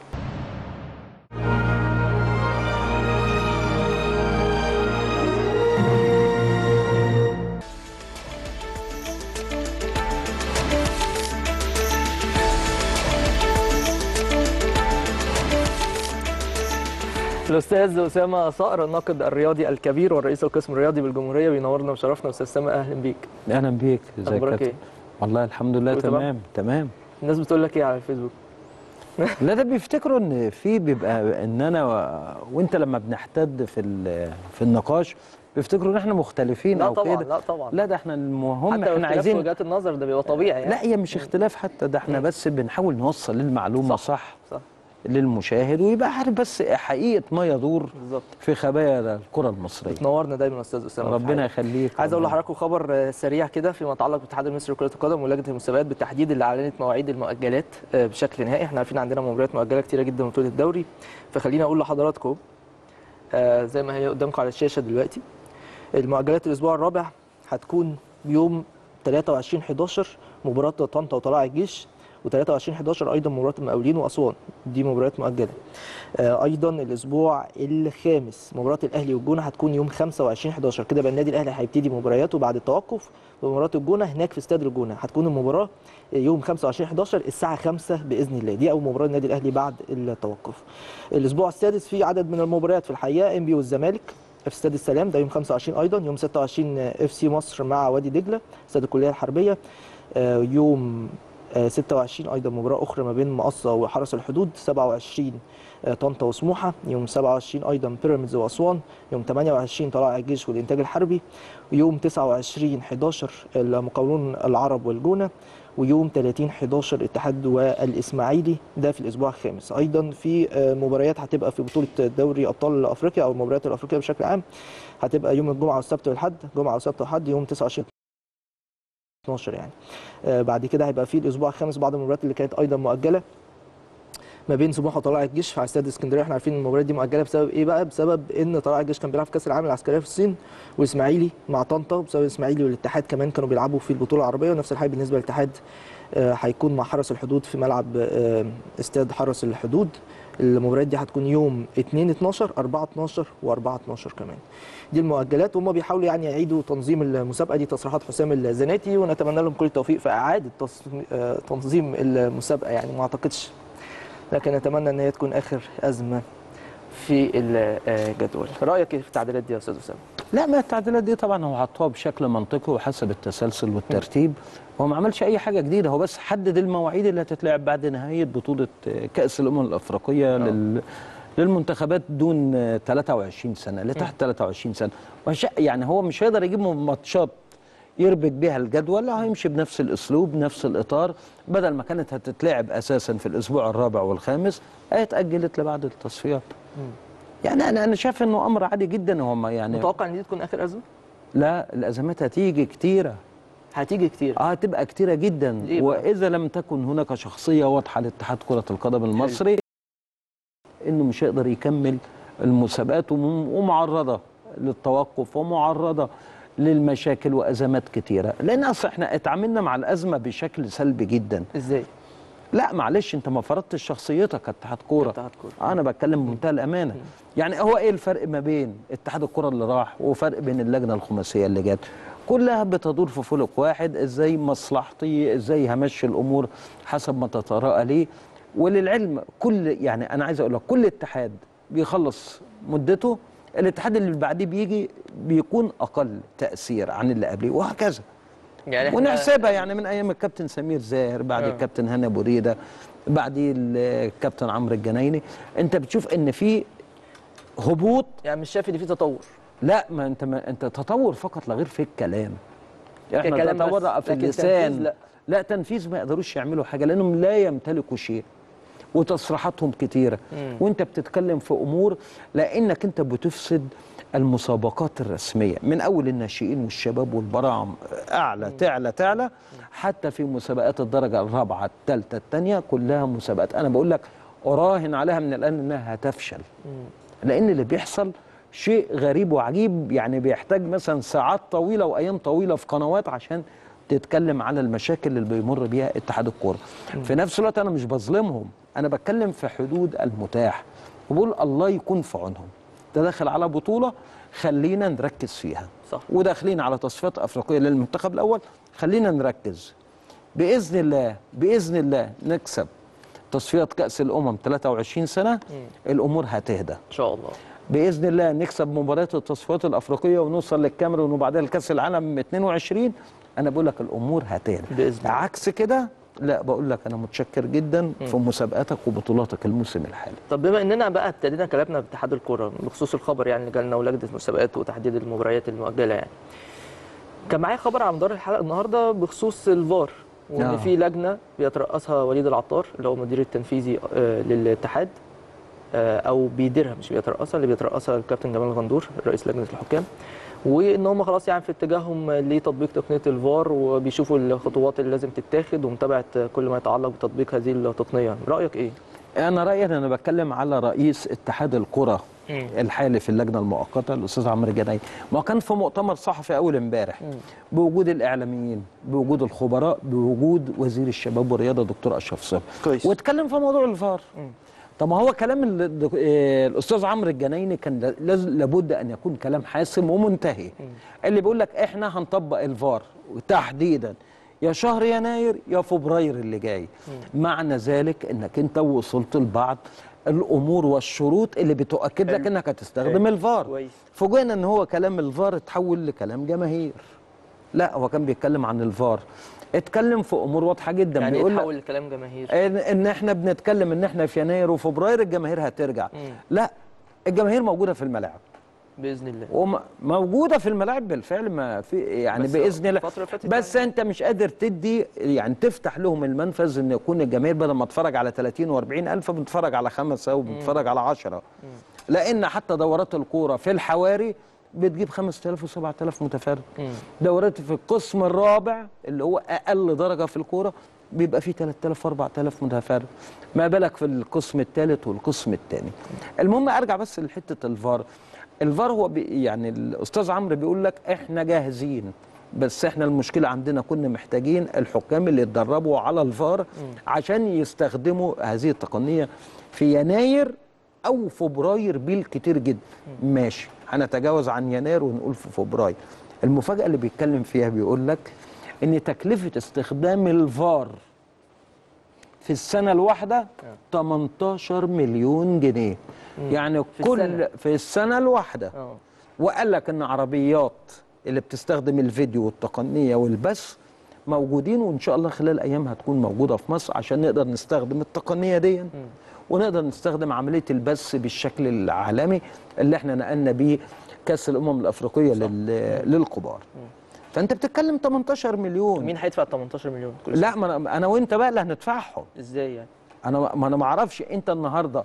Speaker 1: الاستاذ اسامه صقر الناقد الرياضي الكبير والرئيس القسم الرياضي بالجمهوريه بينورنا وشرفنا استاذ اسامه اهلا بيك
Speaker 3: اهلا بيك ازيك
Speaker 1: اخبارك
Speaker 3: يا
Speaker 1: ايه
Speaker 3: والله الحمد لله
Speaker 1: كله تمام؟
Speaker 3: تمام تمام
Speaker 1: الناس بتقول لك ايه على الفيسبوك
Speaker 3: لا ده بيفتكروا ان في بيبقى ان انا و... وانت لما بنحتد في ال... في النقاش بيفتكروا ان احنا مختلفين
Speaker 1: لا
Speaker 3: او
Speaker 1: طبعا
Speaker 3: كده
Speaker 1: لا طبعا
Speaker 3: لا ده احنا المهم
Speaker 1: حتى لو
Speaker 3: احنا
Speaker 1: اختلاف
Speaker 3: عايزين
Speaker 1: وجهات النظر ده بيبقى طبيعي يعني
Speaker 3: لا هي مش اختلاف حتى ده احنا بس بنحاول نوصل المعلومه صح, صح
Speaker 1: صح
Speaker 3: للمشاهد ويبقى عارف بس حقيقه ما يدور
Speaker 1: بالظبط
Speaker 3: في خبايا الكره المصريه
Speaker 1: تنورنا دايما يا استاذ اسامه في
Speaker 3: ربنا
Speaker 1: حياتك.
Speaker 3: يخليك
Speaker 1: عايز اقول
Speaker 3: ربنا-
Speaker 1: لحضراتكم خبر آه، سريع كده فيما يتعلق بالاتحاد المصري لكره القدم ولجنه المسابقات بالتحديد اللي اعلنت مواعيد المؤجلات آه، بشكل نهائي احنا عارفين عندنا مباريات مؤجله كتيره جدا من بطوله الدوري فخليني اقول لحضراتكم آه، زي ما هي قدامكم على الشاشه دلوقتي المؤجلات الاسبوع الرابع هتكون يوم 23 11 مباراه طنطا وطلائع الجيش و23 11 ايضا مباراه المقاولين واسوان دي مباريات مؤجله آه، ايضا الاسبوع الخامس مباراه الاهلي والجونه هتكون يوم 25 11 كده بقى النادي الاهلي هيبتدي مبارياته بعد التوقف ومباراه الجونه هناك في استاد الجونه هتكون المباراه يوم 25 11 الساعه 5 باذن الله دي اول مباراه النادي الاهلي بعد التوقف الاسبوع السادس في عدد من المباريات في الحقيقه انبي والزمالك في استاد السلام ده يوم 25 ايضا يوم 26 اف سي مصر مع وادي دجله استاد الكليه الحربيه آه، يوم آه، 26 ايضا مباراه اخرى ما بين مقصه وحرس الحدود 27 آه، طنطا وسموحه يوم 27 ايضا بيراميدز واسوان يوم 28 طلائع الجيش والانتاج الحربي ويوم 29 11 المقاولون العرب والجونه ويوم 30 11 اتحاد والاسماعيلي ده في الاسبوع الخامس ايضا في آه، مباريات هتبقى في بطوله دوري ابطال افريقيا او المباريات الافريقيه بشكل عام هتبقى يوم الجمعه والسبت والحد جمعه وسبت وحد يوم 29 12 يعني آه، بعد كده هيبقى في الاسبوع الخامس بعض المباريات اللي كانت ايضا مؤجله ما بين سموحه وطلائع الجيش على استاد اسكندريه احنا عارفين المباريات دي مؤجله بسبب ايه بقى بسبب ان طلائع الجيش كان بيلعب في كاس العالم العسكريه في الصين واسماعيلي مع طنطا وبسبب الاسماعيلي والاتحاد كمان كانوا بيلعبوا في البطوله العربيه ونفس الحال بالنسبه للاتحاد آه، هيكون مع حرس الحدود في ملعب آه، استاد حرس الحدود المباريات دي هتكون يوم 2 12 4 12 و4 12 كمان دي المؤجلات وهم بيحاولوا يعني يعيدوا تنظيم المسابقه دي تصريحات حسام الزناتي ونتمنى لهم كل التوفيق في اعاده تص- آه، تنظيم المسابقه يعني ما اعتقدش لكن اتمنى ان هي تكون اخر ازمه في الجدول رايك ايه في التعديلات دي يا استاذ اسامه
Speaker 3: لا ما التعديلات دي طبعا هو حطوها بشكل منطقي وحسب التسلسل والترتيب هو ما عملش اي حاجه جديده هو بس حدد المواعيد اللي هتتلعب بعد نهايه بطوله كاس الامم الافريقيه لل للمنتخبات دون 23 سنه اللي تحت 23 سنه وهش- يعني هو مش هيقدر يجيب ماتشات يربك بيها الجدول لا هيمشي بنفس الاسلوب نفس الاطار بدل ما كانت هتتلعب اساسا في الاسبوع الرابع والخامس هي اتاجلت لبعد التصفيات يعني انا انا شايف انه امر عادي جدا هم يعني
Speaker 1: متوقع ان دي تكون اخر ازمه
Speaker 3: لا الازمات هتيجي كتيره
Speaker 1: هتيجي كتير
Speaker 3: اه هتبقى كتيره جدا
Speaker 1: ليه بقى؟
Speaker 3: واذا لم تكن هناك شخصيه واضحه لاتحاد كره القدم المصري انه مش هيقدر يكمل المسابقات وم- ومعرضه للتوقف ومعرضه للمشاكل وازمات كتيره لان اصل احنا اتعاملنا مع الازمه بشكل سلبي جدا
Speaker 1: ازاي
Speaker 3: لا معلش انت ما فرضتش شخصيتك كاتحاد كوره
Speaker 1: اتحاد كورة.
Speaker 3: انا بتكلم بمنتهى الامانه يعني هو ايه الفرق ما بين اتحاد الكره اللي راح وفرق بين اللجنه الخماسيه اللي جت كلها بتدور في فلك واحد ازاي مصلحتي ازاي همشي الامور حسب ما تتراءى لي وللعلم كل يعني انا عايز اقول لك كل اتحاد بيخلص مدته الاتحاد اللي بعديه بيجي بيكون اقل تاثير عن اللي قبليه وهكذا
Speaker 1: يعني إحنا-
Speaker 3: ونحسبها يعني من ايام الكابتن سمير زاهر بعد
Speaker 1: آه.
Speaker 3: الكابتن هاني ابو ريده بعديه الكابتن عمرو الجنايني انت بتشوف ان في هبوط
Speaker 1: يعني مش شايف ان في تطور
Speaker 3: لا ما انت ما انت تطور فقط لا غير في الكلام
Speaker 1: ككلام
Speaker 3: احنا
Speaker 1: بس،
Speaker 3: تطورنا في
Speaker 1: لكن
Speaker 3: اللسان
Speaker 1: تنفيذ لا.
Speaker 3: لا تنفيذ ما يقدروش يعملوا حاجه لانهم لا يمتلكوا شيء وتصريحاتهم كتيره
Speaker 1: مم.
Speaker 3: وانت بتتكلم في امور لانك انت بتفسد المسابقات الرسميه من اول الناشئين والشباب والبراعم اعلى تعلى تعلى حتى في مسابقات الدرجه الرابعه الثالثه الثانيه كلها مسابقات انا بقول لك اراهن عليها من الان انها هتفشل لان اللي بيحصل شيء غريب وعجيب يعني بيحتاج مثلا ساعات طويله وايام طويله في قنوات عشان تتكلم على المشاكل اللي بيمر بيها اتحاد الكوره في نفس الوقت انا مش بظلمهم انا بتكلم في حدود المتاح وبقول الله يكون في عونهم ده داخل على بطوله خلينا نركز فيها
Speaker 1: صح.
Speaker 3: وداخلين على تصفيات افريقيه للمنتخب الاول خلينا نركز باذن الله باذن الله نكسب تصفيات كاس الامم 23 سنه الامور هتهدى
Speaker 1: ان شاء الله
Speaker 3: باذن الله نكسب مباريات التصفيات الافريقيه ونوصل للكاميرون وبعدها لكاس العالم 22 انا بقول لك الامور هتهدى
Speaker 1: بإذن الله.
Speaker 3: عكس كده لا بقول لك انا متشكر جدا في مسابقاتك وبطولاتك الموسم الحالي
Speaker 1: طب بما اننا بقى ابتدينا كلامنا باتحاد الكوره بخصوص الخبر يعني اللي جالنا ولجنه المسابقات وتحديد المباريات المؤجله يعني كان معايا خبر على مدار الحلقه النهارده بخصوص الفار وان
Speaker 3: آه.
Speaker 1: في لجنه بيترأسها وليد العطار اللي هو المدير التنفيذي آه، للاتحاد آه، او بيديرها مش بيترأسها اللي بيترأسها الكابتن جمال غندور رئيس لجنه الحكام وان هم خلاص يعني في اتجاههم لتطبيق تقنيه الفار وبيشوفوا الخطوات اللي لازم تتاخد ومتابعه كل ما يتعلق بتطبيق هذه التقنيه رايك ايه
Speaker 3: انا رايي إن انا بتكلم على رئيس اتحاد الكره
Speaker 1: مم.
Speaker 3: الحالي في اللجنه المؤقته الاستاذ عمرو جناي ما هو كان في مؤتمر صحفي اول امبارح بوجود الاعلاميين بوجود الخبراء بوجود وزير الشباب والرياضه دكتور اشرف صبحي
Speaker 1: كويس.
Speaker 3: واتكلم في موضوع الفار طب ما هو كلام ال- الدك- آه، الاستاذ عمرو الجنايني كان ل- لاز- لابد ان يكون كلام حاسم ومنتهي اللي بيقول لك احنا هنطبق الفار تحديدا يا شهر يناير يا فبراير اللي جاي معنى ذلك انك انت وصلت لبعض الامور والشروط اللي بتؤكد لك انك هتستخدم الفار
Speaker 1: كويس.
Speaker 3: فوجئنا ان هو كلام الفار اتحول لكلام جماهير لا هو كان بيتكلم عن الفار اتكلم في امور واضحه جدا
Speaker 1: يعني
Speaker 3: بيقول لك
Speaker 1: يتحول لكلام جماهير
Speaker 3: ان, ان احنا بنتكلم ان احنا في يناير وفبراير الجماهير هترجع
Speaker 1: مم.
Speaker 3: لا الجماهير موجوده في الملاعب
Speaker 1: باذن الله
Speaker 3: وموجوده في الملاعب بالفعل ما في يعني
Speaker 1: بس
Speaker 3: باذن الله
Speaker 1: الفترة اللي فاتت
Speaker 3: بس انت مش قادر تدي يعني تفتح لهم المنفذ ان يكون الجماهير بدل ما تتفرج على 30 و40 الف بتتفرج على خمسه وبتتفرج على 10 لان حتى دورات الكوره في الحواري بتجيب 5000 و7000 متفرج
Speaker 1: مم.
Speaker 3: دورات في القسم الرابع اللي هو اقل درجه في الكوره بيبقى فيه 3000 و4000 متفرج ما بالك في القسم الثالث والقسم الثاني المهم ارجع بس لحته الفار الفار هو بي يعني الاستاذ عمرو بيقول لك احنا جاهزين بس احنا المشكله عندنا كنا محتاجين الحكام اللي يتدربوا على الفار عشان يستخدموا هذه التقنيه في يناير او فبراير بالكتير جدا ماشي هنتجاوز عن يناير ونقول في فبراير المفاجاه اللي بيتكلم فيها بيقول لك ان تكلفه استخدام الفار في السنه الواحده 18 مليون جنيه يعني
Speaker 1: في
Speaker 3: كل
Speaker 1: السنة.
Speaker 3: في السنه الواحده
Speaker 1: اه
Speaker 3: وقال لك ان عربيات اللي بتستخدم الفيديو والتقنيه والبث موجودين وان شاء الله خلال ايام هتكون موجوده في مصر عشان نقدر نستخدم التقنيه دي ونقدر نستخدم عمليه البث بالشكل العالمي اللي احنا نقلنا بيه كاس الامم الافريقيه لل... للكبار فانت بتتكلم 18 مليون
Speaker 1: مين هيدفع 18 مليون كل سنة؟
Speaker 3: لا ما انا انا وانت بقى اللي هندفعهم
Speaker 1: ازاي يعني
Speaker 3: انا ما انا ما اعرفش انت النهارده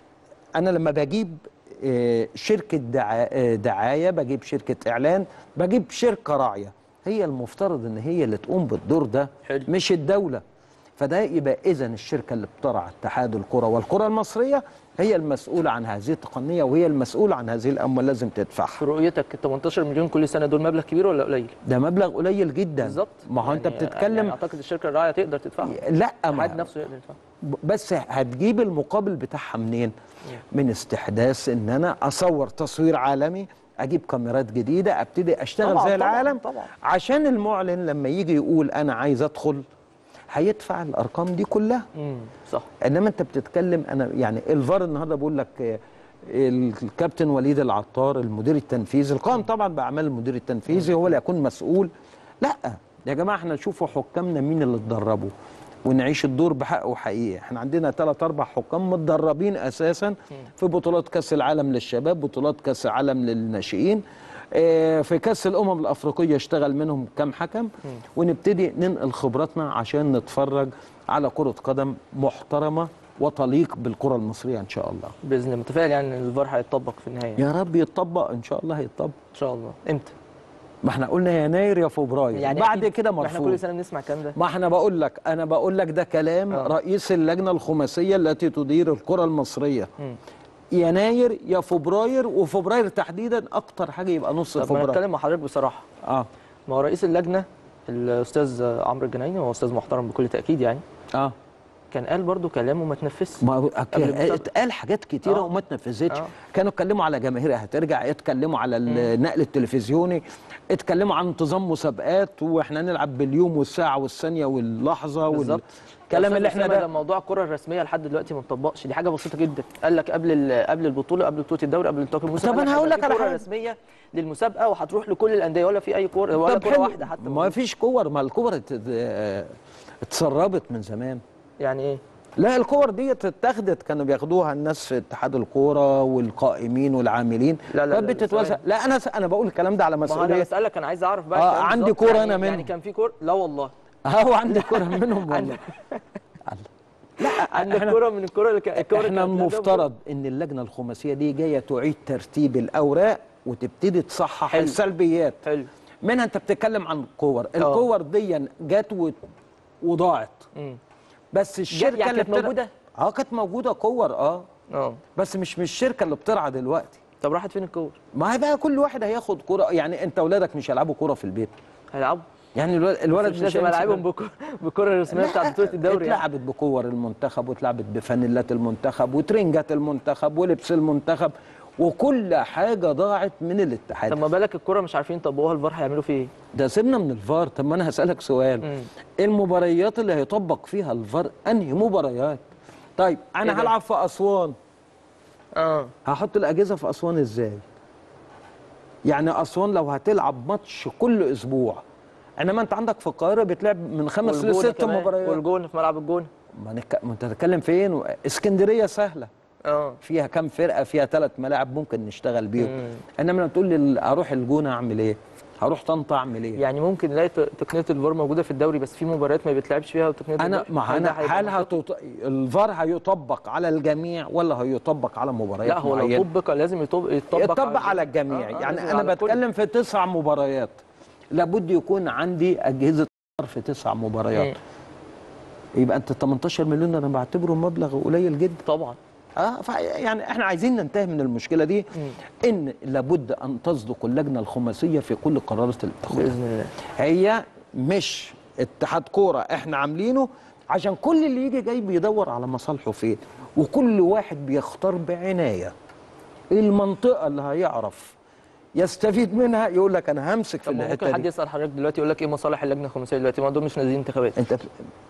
Speaker 3: انا لما بجيب آه، شركه دعا- آه، دعايه بجيب شركه اعلان بجيب شركه راعيه هي المفترض ان هي اللي تقوم بالدور ده
Speaker 1: حلو.
Speaker 3: مش الدوله فده يبقى اذا الشركه اللي بترعى اتحاد الكره والكره المصريه هي المسؤوله عن هذه التقنيه وهي المسؤوله عن هذه الاموال لازم تدفعها
Speaker 1: في رؤيتك ال 18 مليون كل سنه دول مبلغ كبير ولا قليل؟
Speaker 3: ده مبلغ قليل جدا
Speaker 1: بالظبط
Speaker 3: ما هو انت
Speaker 1: يعني-
Speaker 3: بتتكلم
Speaker 1: يعني اعتقد الشركه الراعيه تقدر تدفعها
Speaker 3: لا ما
Speaker 1: الاتحاد نفسه يقدر يدفعها
Speaker 3: بس هتجيب المقابل بتاعها منين؟ من استحداث ان انا اصور تصوير عالمي اجيب كاميرات جديده ابتدي اشتغل
Speaker 1: طبعاً،
Speaker 3: زي
Speaker 1: طبعاً،
Speaker 3: العالم
Speaker 1: طبعاً.
Speaker 3: عشان المعلن لما يجي يقول انا عايز ادخل هيدفع الارقام دي كلها
Speaker 1: امم صح
Speaker 3: انما انت بتتكلم انا يعني الفار النهارده بقول لك آه، الكابتن وليد العطار المدير التنفيذي القائم طبعا باعمال المدير التنفيذي هو اللي يكون مسؤول لا يا جماعه احنا نشوفوا حكامنا مين اللي اتدربوا ونعيش الدور بحق وحقيقه احنا عندنا ثلاث اربع حكام متدربين اساسا في بطولات كاس العالم للشباب بطولات كاس العالم للناشئين آه، في كاس الامم الافريقيه اشتغل منهم كام حكم ونبتدي ننقل خبراتنا عشان نتفرج على كره قدم محترمه وتليق بالكره المصريه ان شاء الله
Speaker 1: باذن الله متفائل يعني ان الفار هيتطبق في النهايه
Speaker 3: يا رب يتطبق ان شاء الله هيتطبق
Speaker 1: ان شاء الله امتى؟
Speaker 3: ما احنا قلنا يناير يا فبراير يعني بعد
Speaker 1: أكيد
Speaker 3: كده
Speaker 1: ما احنا كل
Speaker 3: مرفوض
Speaker 1: سنه بنسمع الكلام ده
Speaker 3: ما احنا بقول لك انا بقول لك ده كلام
Speaker 1: آه.
Speaker 3: رئيس اللجنه الخماسيه التي تدير الكره المصريه
Speaker 1: مم.
Speaker 3: يناير يا فبراير وفبراير تحديدا اكتر حاجه يبقى نص
Speaker 1: طب ما
Speaker 3: فبراير
Speaker 1: نتكلم مع حضرتك بصراحه
Speaker 3: اه
Speaker 1: ما هو رئيس اللجنه الاستاذ عمرو الجنايني هو استاذ محترم بكل تاكيد يعني
Speaker 3: اه
Speaker 1: كان قال برضو كلام وما تنفذش
Speaker 3: ما هو
Speaker 1: قبل المسابقة.
Speaker 3: اتقال حاجات كتيره
Speaker 1: آه.
Speaker 3: وما اتنفذتش
Speaker 1: آه.
Speaker 3: كانوا اتكلموا على جماهير هترجع اتكلموا على النقل التلفزيوني اتكلموا عن انتظام مسابقات واحنا نلعب باليوم والساعه والثانيه واللحظه
Speaker 1: بالظبط
Speaker 3: والكلام اللي احنا ده
Speaker 1: موضوع الكره الرسميه لحد دلوقتي ما اتطبقش دي حاجه بسيطه جدا قال لك قبل ال- قبل البطوله قبل بطوله الدوري قبل انطلاق الموسم
Speaker 3: طب
Speaker 1: قال
Speaker 3: أنا هقول
Speaker 1: هيبقى
Speaker 3: لك
Speaker 1: في
Speaker 3: على
Speaker 1: كره
Speaker 3: حاجة.
Speaker 1: رسميه للمسابقه وهتروح لكل الانديه ولا في اي كوره ولا
Speaker 3: طب
Speaker 1: كوره
Speaker 3: حلو.
Speaker 1: واحده حتى
Speaker 3: ما
Speaker 1: موجودة.
Speaker 3: فيش كور ما الكور ات- اه، اتسربت من زمان
Speaker 1: يعني ايه
Speaker 3: لا الكور دي اتاخدت كانوا بياخدوها الناس في اتحاد الكوره والقائمين والعاملين
Speaker 1: لا، لا،
Speaker 3: كانت
Speaker 1: لا،
Speaker 3: بتتوزع
Speaker 1: ثواني.
Speaker 3: لا انا س- انا بقول الكلام ده على
Speaker 1: ما هو انا
Speaker 3: مسؤوليه
Speaker 1: بسالك انا عايز اعرف بقى
Speaker 3: آه،
Speaker 1: الكلام
Speaker 3: عندي
Speaker 1: بالظبط.
Speaker 3: كورة
Speaker 1: يعني
Speaker 3: أنا
Speaker 1: يعني
Speaker 3: منهم.
Speaker 1: كان في كوره لا والله
Speaker 3: اهو عندي كوره منهم والله لا
Speaker 1: عندك
Speaker 3: احنا
Speaker 1: كوره من الكوره اللي كان الكوره
Speaker 3: احنا المفترض ان اللجنه الخماسيه دي جايه تعيد ترتيب الاوراق وتبتدي تصحح
Speaker 1: حلو.
Speaker 3: السلبيات
Speaker 1: حلو
Speaker 3: منها انت بتتكلم عن كور الكور دي جت و- وضاعت
Speaker 1: مم.
Speaker 3: بس الشركه
Speaker 1: يعني
Speaker 3: اللي
Speaker 1: كانت
Speaker 3: بتر-
Speaker 1: موجودة؟
Speaker 3: اه كانت موجوده كور اه
Speaker 1: اه
Speaker 3: بس مش مش الشركه اللي بترعى دلوقتي
Speaker 1: طب راحت فين الكور
Speaker 3: ما هي بقى كل واحد هياخد كوره يعني انت اولادك مش هيلعبوا كوره في البيت
Speaker 1: هيلعبوا
Speaker 3: يعني الولد, الولد
Speaker 1: مش لازم
Speaker 3: هيمسك-
Speaker 1: العبهم بكره بالكره الرسميه
Speaker 3: لا،
Speaker 1: بتاعت بطوله الدوري يعني.
Speaker 3: اتلعبت بكور المنتخب واتلعبت بفانيلات المنتخب وترنجات المنتخب ولبس المنتخب وكل حاجه ضاعت من الاتحاد
Speaker 1: طب ما بالك الكوره مش عارفين يطبقوها الفار هيعملوا فيه ايه
Speaker 3: ده سيبنا من الفار طب ما انا هسالك سؤال
Speaker 1: مم.
Speaker 3: المباريات اللي هيطبق فيها الفار انهي مباريات طيب
Speaker 1: إيه
Speaker 3: انا
Speaker 1: ده؟
Speaker 3: هلعب في اسوان
Speaker 1: اه
Speaker 3: هحط الاجهزه في اسوان ازاي يعني اسوان لو هتلعب ماتش كل اسبوع انما انت عندك في القاهره بتلعب من خمس
Speaker 1: والجونة
Speaker 3: لست
Speaker 1: كمان،
Speaker 3: مباريات
Speaker 1: والجون في ملعب الجون
Speaker 3: ما نك... ما انت هتتكلم فين و- اسكندريه سهله
Speaker 1: اه
Speaker 3: فيها كام فرقه فيها ثلاث ملاعب ممكن نشتغل بيهم
Speaker 1: مم.
Speaker 3: انما لما تقول لي ال- اروح الجونه اعمل ايه هروح طنطا اعمل ايه
Speaker 1: يعني ممكن نلاقي ت- تقنيه الفار موجوده في الدوري بس في مباريات ما بيتلعبش فيها وتقنيه
Speaker 3: انا
Speaker 1: الفار-
Speaker 3: ما
Speaker 1: هل ده
Speaker 3: انا
Speaker 1: هيبقى
Speaker 3: هل
Speaker 1: منطقي؟
Speaker 3: هتط... الفار هيطبق على الجميع ولا هيطبق على مباريات
Speaker 1: لا هو لو
Speaker 3: معينة؟
Speaker 1: طبق لازم يطبق يطبق,
Speaker 3: يطبق على الجميع
Speaker 1: آه، آه،
Speaker 3: يعني
Speaker 1: لازم
Speaker 3: انا
Speaker 1: على الكل.
Speaker 3: بتكلم في تسع مباريات لابد يكون عندي اجهزه فار في تسع مباريات يبقى انت 18 مليون انا بعتبره مبلغ قليل جدا
Speaker 1: طبعا
Speaker 3: اه ف- يعني احنا عايزين ننتهي من المشكله دي ان لابد ان تصدق اللجنه الخماسيه في كل قرارات اللي بتاخدها
Speaker 1: باذن الله
Speaker 3: هي مش اتحاد كوره احنا عاملينه عشان كل اللي يجي جاي بيدور على مصالحه فين وكل واحد بيختار بعنايه المنطقه اللي هيعرف يستفيد منها يقول لك انا همسك في
Speaker 1: طب ما ممكن
Speaker 3: الحته
Speaker 1: حد
Speaker 3: دي
Speaker 1: يسال حضرتك دلوقتي يقول لك ايه مصالح اللجنه الخماسيه دلوقتي ما دول مش نازلين انتخابات
Speaker 3: انت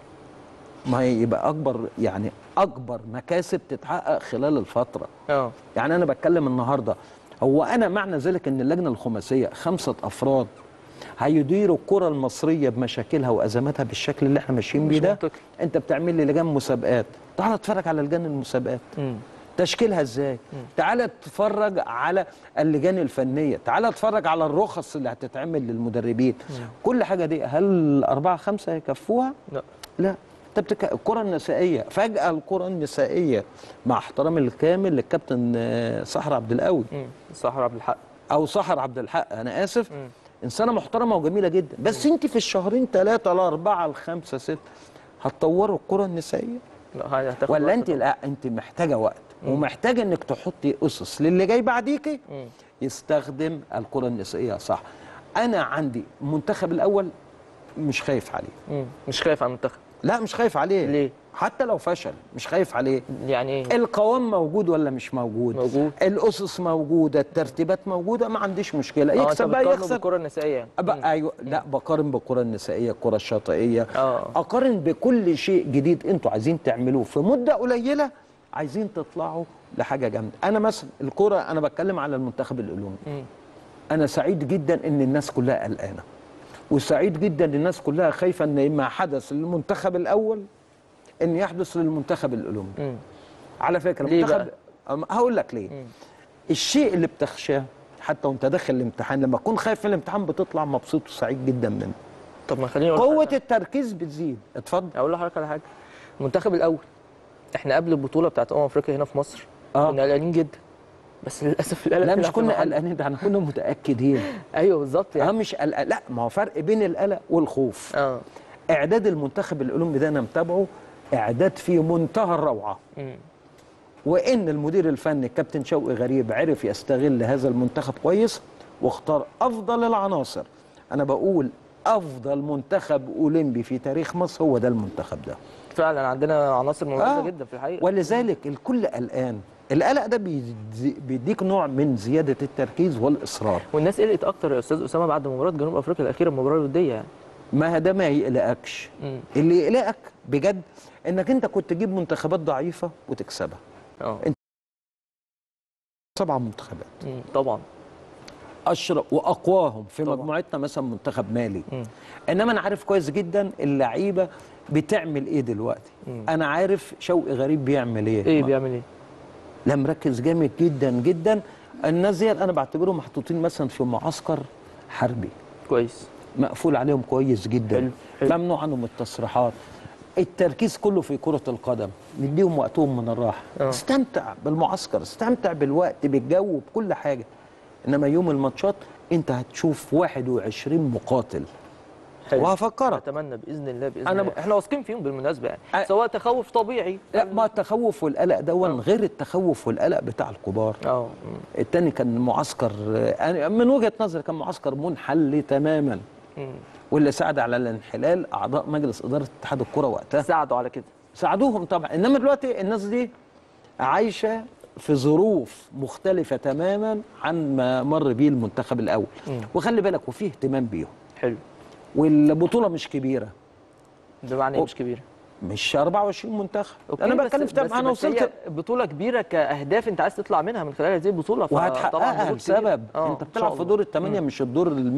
Speaker 3: ما هي يبقى اكبر يعني اكبر مكاسب تتحقق خلال الفتره
Speaker 1: اه
Speaker 3: يعني انا بتكلم النهارده هو انا معنى ذلك ان اللجنه الخماسيه خمسه افراد هيديروا الكره المصريه بمشاكلها وازماتها بالشكل اللي احنا ماشيين بيه
Speaker 1: مش
Speaker 3: ده
Speaker 1: منطقي.
Speaker 3: انت بتعمل لي لجان مسابقات تعال اتفرج على لجان المسابقات
Speaker 1: مم.
Speaker 3: تشكيلها ازاي تعال اتفرج على اللجان الفنيه تعال اتفرج على الرخص اللي هتتعمل للمدربين كل حاجه دي هل أربعة خمسة يكفوها
Speaker 1: لا
Speaker 3: لا انت بتك... الكره النسائيه فجاه الكره النسائيه مع احترامي الكامل للكابتن آه، سحر عبد القوي
Speaker 1: مم. الصحراء عبد الحق
Speaker 3: او سحر عبد الحق انا اسف
Speaker 1: مم.
Speaker 3: انسانه محترمه وجميله جدا بس انت في الشهرين ثلاثه لاربعه لخمسه سته هتطوروا الكره النسائيه
Speaker 1: لا هاي هتاخد
Speaker 3: ولا
Speaker 1: وقت
Speaker 3: انت
Speaker 1: طبعاً.
Speaker 3: لا انت محتاجه وقت ومحتاجه انك تحطي اسس للي جاي بعديكي
Speaker 1: مم.
Speaker 3: يستخدم الكره النسائيه صح انا عندي المنتخب الاول مش خايف عليه
Speaker 1: مم. مش خايف على المنتخب
Speaker 3: لا مش خايف عليه
Speaker 1: ليه؟
Speaker 3: حتى لو فشل مش خايف عليه
Speaker 1: يعني ايه
Speaker 3: القوام موجود ولا مش موجود
Speaker 1: موجود.
Speaker 3: الاسس موجوده الترتيبات موجوده ما عنديش مشكله
Speaker 1: اه انت
Speaker 3: يكسب بقى
Speaker 1: بتقارنه
Speaker 3: يخسر
Speaker 1: بالكره النسائيه يعني.
Speaker 3: أبقى ايوه لا بقارن بالكره النسائيه الكره الشاطئيه
Speaker 1: اه.
Speaker 3: اقارن بكل شيء جديد انتوا عايزين تعملوه في مده قليله عايزين تطلعوا لحاجه جامده انا مثلا الكره انا بتكلم على المنتخب الاولمبي
Speaker 1: مم.
Speaker 3: انا سعيد جدا ان الناس كلها قلقانه وسعيد جدا ان الناس كلها خايفه ان ما حدث للمنتخب الاول ان يحدث للمنتخب الاولمبي
Speaker 1: مم.
Speaker 3: على فكره
Speaker 1: ليه
Speaker 3: المنتخب
Speaker 1: بقى؟
Speaker 3: أم- هقول لك ليه
Speaker 1: مم.
Speaker 3: الشيء اللي بتخشاه حتى وانت داخل الامتحان لما تكون خايف من الامتحان بتطلع مبسوط وسعيد جدا منه
Speaker 1: طب ما خليني اقول
Speaker 3: قوه
Speaker 1: لحضرتك-
Speaker 3: التركيز بتزيد اتفضل
Speaker 1: اقول لحضرتك على حاجه المنتخب الاول احنا قبل البطوله بتاعت امم افريقيا هنا في مصر
Speaker 3: آه.
Speaker 1: كنا قلقانين جدا بس للاسف القلق
Speaker 3: لا
Speaker 1: طلع
Speaker 3: مش
Speaker 1: في
Speaker 3: كنا
Speaker 1: محله.
Speaker 3: قلقانين ده احنا كنا متاكدين
Speaker 1: ايوه بالظبط
Speaker 3: اه
Speaker 1: يعني
Speaker 3: مش قلق لا ما هو فرق بين القلق والخوف
Speaker 1: اه
Speaker 3: اعداد المنتخب الاولمبي ده انا متابعه اعداد في منتهى الروعه
Speaker 1: مم.
Speaker 3: وان المدير الفني الكابتن شوقي غريب عرف يستغل هذا المنتخب كويس واختار افضل العناصر انا بقول افضل منتخب اولمبي في تاريخ مصر هو ده المنتخب ده
Speaker 1: فعلا عندنا عناصر مميزه
Speaker 3: آه.
Speaker 1: جدا في الحقيقه
Speaker 3: ولذلك الكل قلقان القلق ده بيدي- بيديك نوع من زياده التركيز والاصرار
Speaker 1: والناس قلقت اكتر يا استاذ اسامه بعد مباراه جنوب افريقيا الاخيره المباراه الوديه يعني
Speaker 3: ما ده ما يقلقكش
Speaker 1: مم.
Speaker 3: اللي يقلقك بجد انك انت كنت تجيب منتخبات ضعيفه وتكسبها
Speaker 1: اه
Speaker 3: سبع منتخبات
Speaker 1: مم. طبعا
Speaker 3: اشرف واقواهم في
Speaker 1: طبعا.
Speaker 3: مجموعتنا مثلا منتخب مالي
Speaker 1: مم.
Speaker 3: انما انا عارف كويس جدا اللعيبه بتعمل ايه دلوقتي
Speaker 1: مم.
Speaker 3: انا عارف شوقي غريب بيعمل ايه
Speaker 1: ايه
Speaker 3: ما-
Speaker 1: بيعمل ايه
Speaker 3: لا مركز جامد جدا جدا الناس دي انا بعتبرهم محطوطين مثلا في معسكر حربي
Speaker 1: كويس
Speaker 3: مقفول عليهم كويس جدا
Speaker 1: حلو، حلو.
Speaker 3: ممنوع عنهم التصريحات التركيز كله في كرة القدم نديهم وقتهم من الراحة
Speaker 1: آه.
Speaker 3: استمتع بالمعسكر استمتع بالوقت بالجو بكل حاجة إنما يوم الماتشات أنت هتشوف 21 مقاتل
Speaker 1: حلو.
Speaker 3: وهفكرك
Speaker 1: اتمنى باذن الله باذن
Speaker 3: أنا
Speaker 1: الله
Speaker 3: ب-
Speaker 1: احنا واثقين فيهم بالمناسبه يعني
Speaker 3: أ-
Speaker 1: سواء تخوف طبيعي
Speaker 3: لا ما التخوف والقلق دون غير التخوف والقلق بتاع الكبار
Speaker 1: اه مم.
Speaker 3: التاني كان معسكر أنا من وجهة نظري كان معسكر منحل تماما
Speaker 1: مم.
Speaker 3: واللي ساعد على الانحلال أعضاء مجلس إدارة اتحاد الكرة وقتها
Speaker 1: ساعدوا على كده
Speaker 3: ساعدوهم طبعا انما دلوقتي الناس دي عايشه في ظروف مختلفه تماما عن ما مر بيه المنتخب الاول
Speaker 1: مم.
Speaker 3: وخلي بالك وفيه اهتمام بيهم
Speaker 1: حلو
Speaker 3: والبطوله مش كبيره
Speaker 1: بمعنى ايه
Speaker 3: أوه.
Speaker 1: مش كبيره
Speaker 3: مش 24 منتخب
Speaker 1: أوكي،
Speaker 3: انا
Speaker 1: بس-
Speaker 3: بتكلم في
Speaker 1: بس
Speaker 3: انا
Speaker 1: بس هي
Speaker 3: وصلت
Speaker 1: بطوله كبيره كاهداف انت عايز تطلع منها من خلال هذه البطوله فطبعاً
Speaker 3: وهتحققها
Speaker 1: ضغوط كبير.
Speaker 3: لسبب
Speaker 1: آه،
Speaker 3: انت
Speaker 1: إن
Speaker 3: بتلعب
Speaker 1: شاء
Speaker 3: في
Speaker 1: الله.
Speaker 3: دور الثمانيه مش الدور ال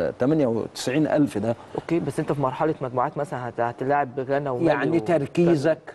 Speaker 3: 198 الف ده
Speaker 1: اوكي بس انت في مرحله مجموعات مثلا هت- هتلاعب غانا ومالي
Speaker 3: يعني
Speaker 1: و-
Speaker 3: تركيزك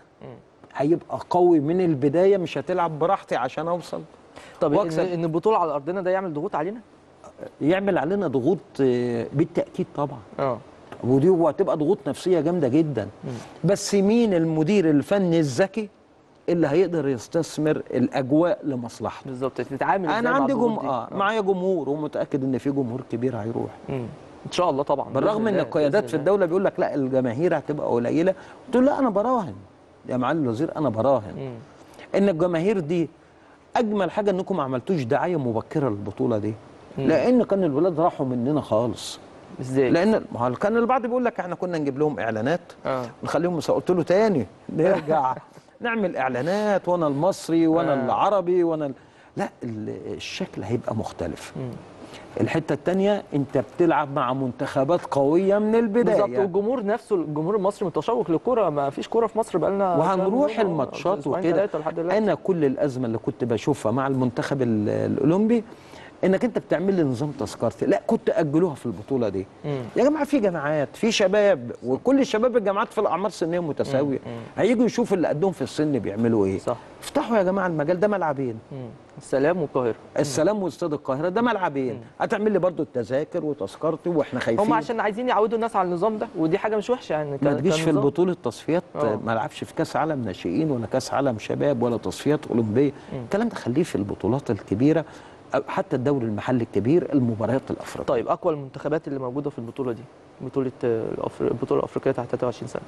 Speaker 3: هيبقى قوي من البدايه مش هتلعب براحتي عشان اوصل
Speaker 1: طب ان
Speaker 3: واكسب.
Speaker 1: ان البطوله على ارضنا ده يعمل ضغوط علينا
Speaker 3: يعمل علينا ضغوط آه، بالتاكيد طبعا
Speaker 1: اه
Speaker 3: ودي وهتبقى ضغوط نفسيه جامده جدا بس مين المدير الفني الذكي اللي هيقدر يستثمر الاجواء لمصلحته
Speaker 1: بالظبط تتعامل ازاي
Speaker 3: انا
Speaker 1: مع
Speaker 3: عندي
Speaker 1: الضغوط
Speaker 3: جم...
Speaker 1: دي؟
Speaker 3: آه معايا جمهور ومتاكد ان في جمهور كبير هيروح
Speaker 1: مم. ان شاء الله طبعا
Speaker 3: بالرغم
Speaker 1: بإذن
Speaker 3: ان
Speaker 1: الله،
Speaker 3: القيادات
Speaker 1: بإذن
Speaker 3: في
Speaker 1: الله.
Speaker 3: الدوله بيقول لك لا الجماهير هتبقى قليله قلت له لا انا براهن يا معالي الوزير انا براهن
Speaker 1: مم.
Speaker 3: ان الجماهير دي اجمل حاجه انكم ما عملتوش دعايه مبكره للبطوله دي لان كان الولاد راحوا مننا خالص
Speaker 1: ازاي
Speaker 3: لان ما هو كان البعض بيقول لك احنا كنا نجيب لهم اعلانات
Speaker 1: اه
Speaker 3: نخليهم مس- قلت له تاني نرجع نعمل اعلانات وانا المصري وانا
Speaker 1: آه.
Speaker 3: العربي وانا ال... لا ال- الشكل هيبقى مختلف الحته التانيه انت بتلعب مع منتخبات قويه من البدايه
Speaker 1: بالظبط والجمهور نفسه الجمهور المصري متشوق للكوره ما فيش كوره في مصر بقالنا
Speaker 3: وهنروح
Speaker 1: كام يوم،
Speaker 3: الماتشات
Speaker 1: أسبوعين
Speaker 3: وكده
Speaker 1: ثلاثة لحد دلوقتي.
Speaker 3: انا كل الازمه اللي كنت بشوفها مع المنتخب ال- الاولمبي انك انت بتعمل لي نظام تذكرتي لا كنت اجلوها في البطوله دي
Speaker 1: مم.
Speaker 3: يا جماعه في جامعات في شباب وكل الشباب الجامعات في الاعمار السنيه متساويه هيجوا يشوفوا اللي قدهم في السن بيعملوا ايه
Speaker 1: صح
Speaker 3: افتحوا يا جماعه المجال ده ملعبين
Speaker 1: مم. السلام والقاهره
Speaker 3: السلام واستاد القاهره ده ملعبين هتعمل لي برضو التذاكر وتذكرتي واحنا خايفين
Speaker 1: هم عشان عايزين يعودوا الناس على النظام ده ودي حاجه مش وحشه يعني
Speaker 3: ما
Speaker 1: ك-
Speaker 3: تجيش في
Speaker 1: كنظام.
Speaker 3: البطوله تصفيات
Speaker 1: آه.
Speaker 3: ما لعبش في كاس عالم ناشئين ولا كاس عالم شباب ولا تصفيات اولمبيه الكلام ده خليه في البطولات الكبيره أو حتى الدوري المحلي الكبير المباريات الافريقيه
Speaker 1: طيب اقوى المنتخبات اللي موجوده في البطوله دي بطوله آه، الأفر... البطوله الافريقيه تحت 23 سنه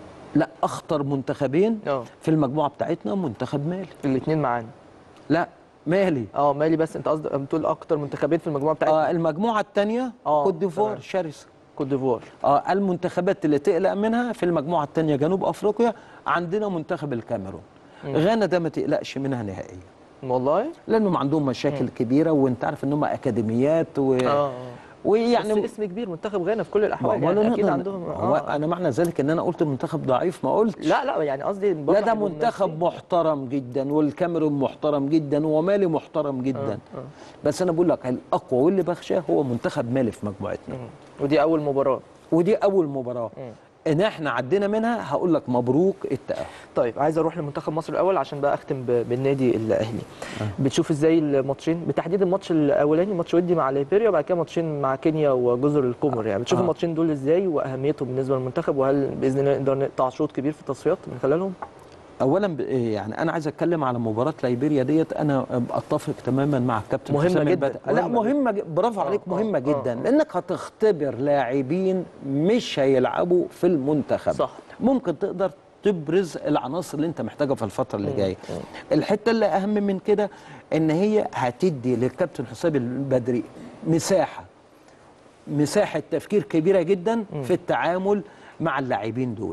Speaker 3: لا اخطر منتخبين
Speaker 1: اه
Speaker 3: في المجموعه بتاعتنا منتخب مالي
Speaker 1: الاثنين معانا
Speaker 3: لا مالي
Speaker 1: اه مالي بس انت قصدك بتقول اكتر منتخبين في المجموعه بتاعتنا
Speaker 3: آه المجموعه الثانيه
Speaker 1: آه،
Speaker 3: كوت ديفوار
Speaker 1: تمام.
Speaker 3: شرسه
Speaker 1: كوت ديفوار
Speaker 3: اه المنتخبات اللي تقلق منها في المجموعه الثانيه جنوب افريقيا عندنا منتخب الكاميرون غانا ده ما تقلقش منها نهائيا
Speaker 1: والله
Speaker 3: لانهم عندهم مشاكل كبيره وانت عارف ان هم اكاديميات و...
Speaker 1: اه آه.
Speaker 3: ويعني
Speaker 1: بس اسم كبير منتخب غانا في كل
Speaker 3: ما
Speaker 1: الاحوال
Speaker 3: هو
Speaker 1: يعني اكيد
Speaker 3: نقدر-
Speaker 1: عندهم
Speaker 3: هو
Speaker 1: آه.
Speaker 3: انا معنى ذلك ان انا قلت منتخب ضعيف ما قلتش
Speaker 1: لا لا يعني قصدي
Speaker 3: لا
Speaker 1: بفرح
Speaker 3: ده
Speaker 1: بالمنافسين.
Speaker 3: منتخب محترم جدا والكاميرون محترم جدا ومالي محترم جدا
Speaker 1: آه.
Speaker 3: بس انا بقول لك الاقوى واللي بخشاه هو منتخب مالي في مجموعتنا
Speaker 1: مم. ودي اول مباراه
Speaker 3: ودي اول مباراه
Speaker 1: مم.
Speaker 3: ان احنا عدينا منها هقول لك مبروك التاهل
Speaker 1: طيب عايز اروح لمنتخب مصر الاول عشان بقى اختم ب- بالنادي الاهلي بتشوف ازاي الماتشين بالتحديد الماتش الاولاني ماتش ودي مع ليبيريا وبعد كده ماتشين مع كينيا وجزر القمر يعني بتشوف
Speaker 3: آه.
Speaker 1: الماتشين دول ازاي واهميتهم بالنسبه للمنتخب وهل باذن الله نقدر نقطع شوط كبير في التصفيات من خلالهم
Speaker 3: اولا ب- يعني انا عايز اتكلم على مباراه ليبيريا ديت انا اتفق تماما مع الكابتن
Speaker 1: مهمة
Speaker 3: حسام
Speaker 1: جداً،
Speaker 3: البدري. لا
Speaker 1: مهمة
Speaker 3: مهمه ج- برافو
Speaker 1: آه،
Speaker 3: عليك
Speaker 1: آه،
Speaker 3: مهمه
Speaker 1: آه،
Speaker 3: جدا
Speaker 1: آه.
Speaker 3: لانك هتختبر لاعبين مش هيلعبوا في المنتخب
Speaker 1: صح.
Speaker 3: ممكن تقدر تبرز العناصر اللي انت محتاجها في الفتره اللي جايه الحته اللي اهم من كده ان هي هتدي للكابتن حسام البدري مساحه مساحه تفكير كبيره جدا في التعامل مع اللاعبين دول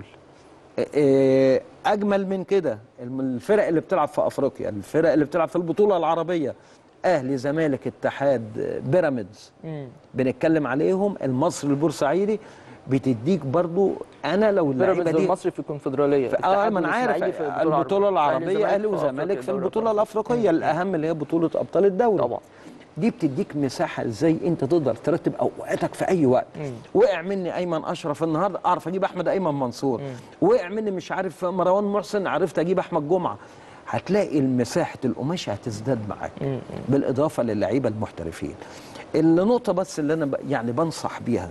Speaker 3: آه، اجمل من كده الفرق اللي بتلعب في افريقيا الفرق اللي بتلعب في البطوله العربيه اهلي زمالك اتحاد آه، بيراميدز بنتكلم عليهم المصري البورسعيدي بتديك برضو انا لو اللعيبه
Speaker 1: بيراميدز
Speaker 3: دي
Speaker 1: المصري في الكونفدراليه
Speaker 3: اه
Speaker 1: الاتحاد
Speaker 3: ما انا عارف
Speaker 1: والإسماعيلي في
Speaker 3: البطوله العربيه
Speaker 1: والزمالك
Speaker 3: اهلي
Speaker 1: في
Speaker 3: وزمالك
Speaker 1: أفريقيا
Speaker 3: في
Speaker 1: دوري
Speaker 3: البطوله
Speaker 1: الأبطال.
Speaker 3: الافريقيه الاهم اللي هي بطوله ابطال الدوري
Speaker 1: طبعا.
Speaker 3: دي بتديك مساحه ازاي انت تقدر ترتب اوقاتك في اي وقت وقع مني ايمن اشرف النهارده اعرف اجيب احمد ايمن منصور وقع مني مش عارف مروان محسن عرفت اجيب احمد جمعه هتلاقي مساحه القماشه هتزداد معاك بالاضافه للعيبه المحترفين النقطه بس اللي انا ب- يعني بنصح بيها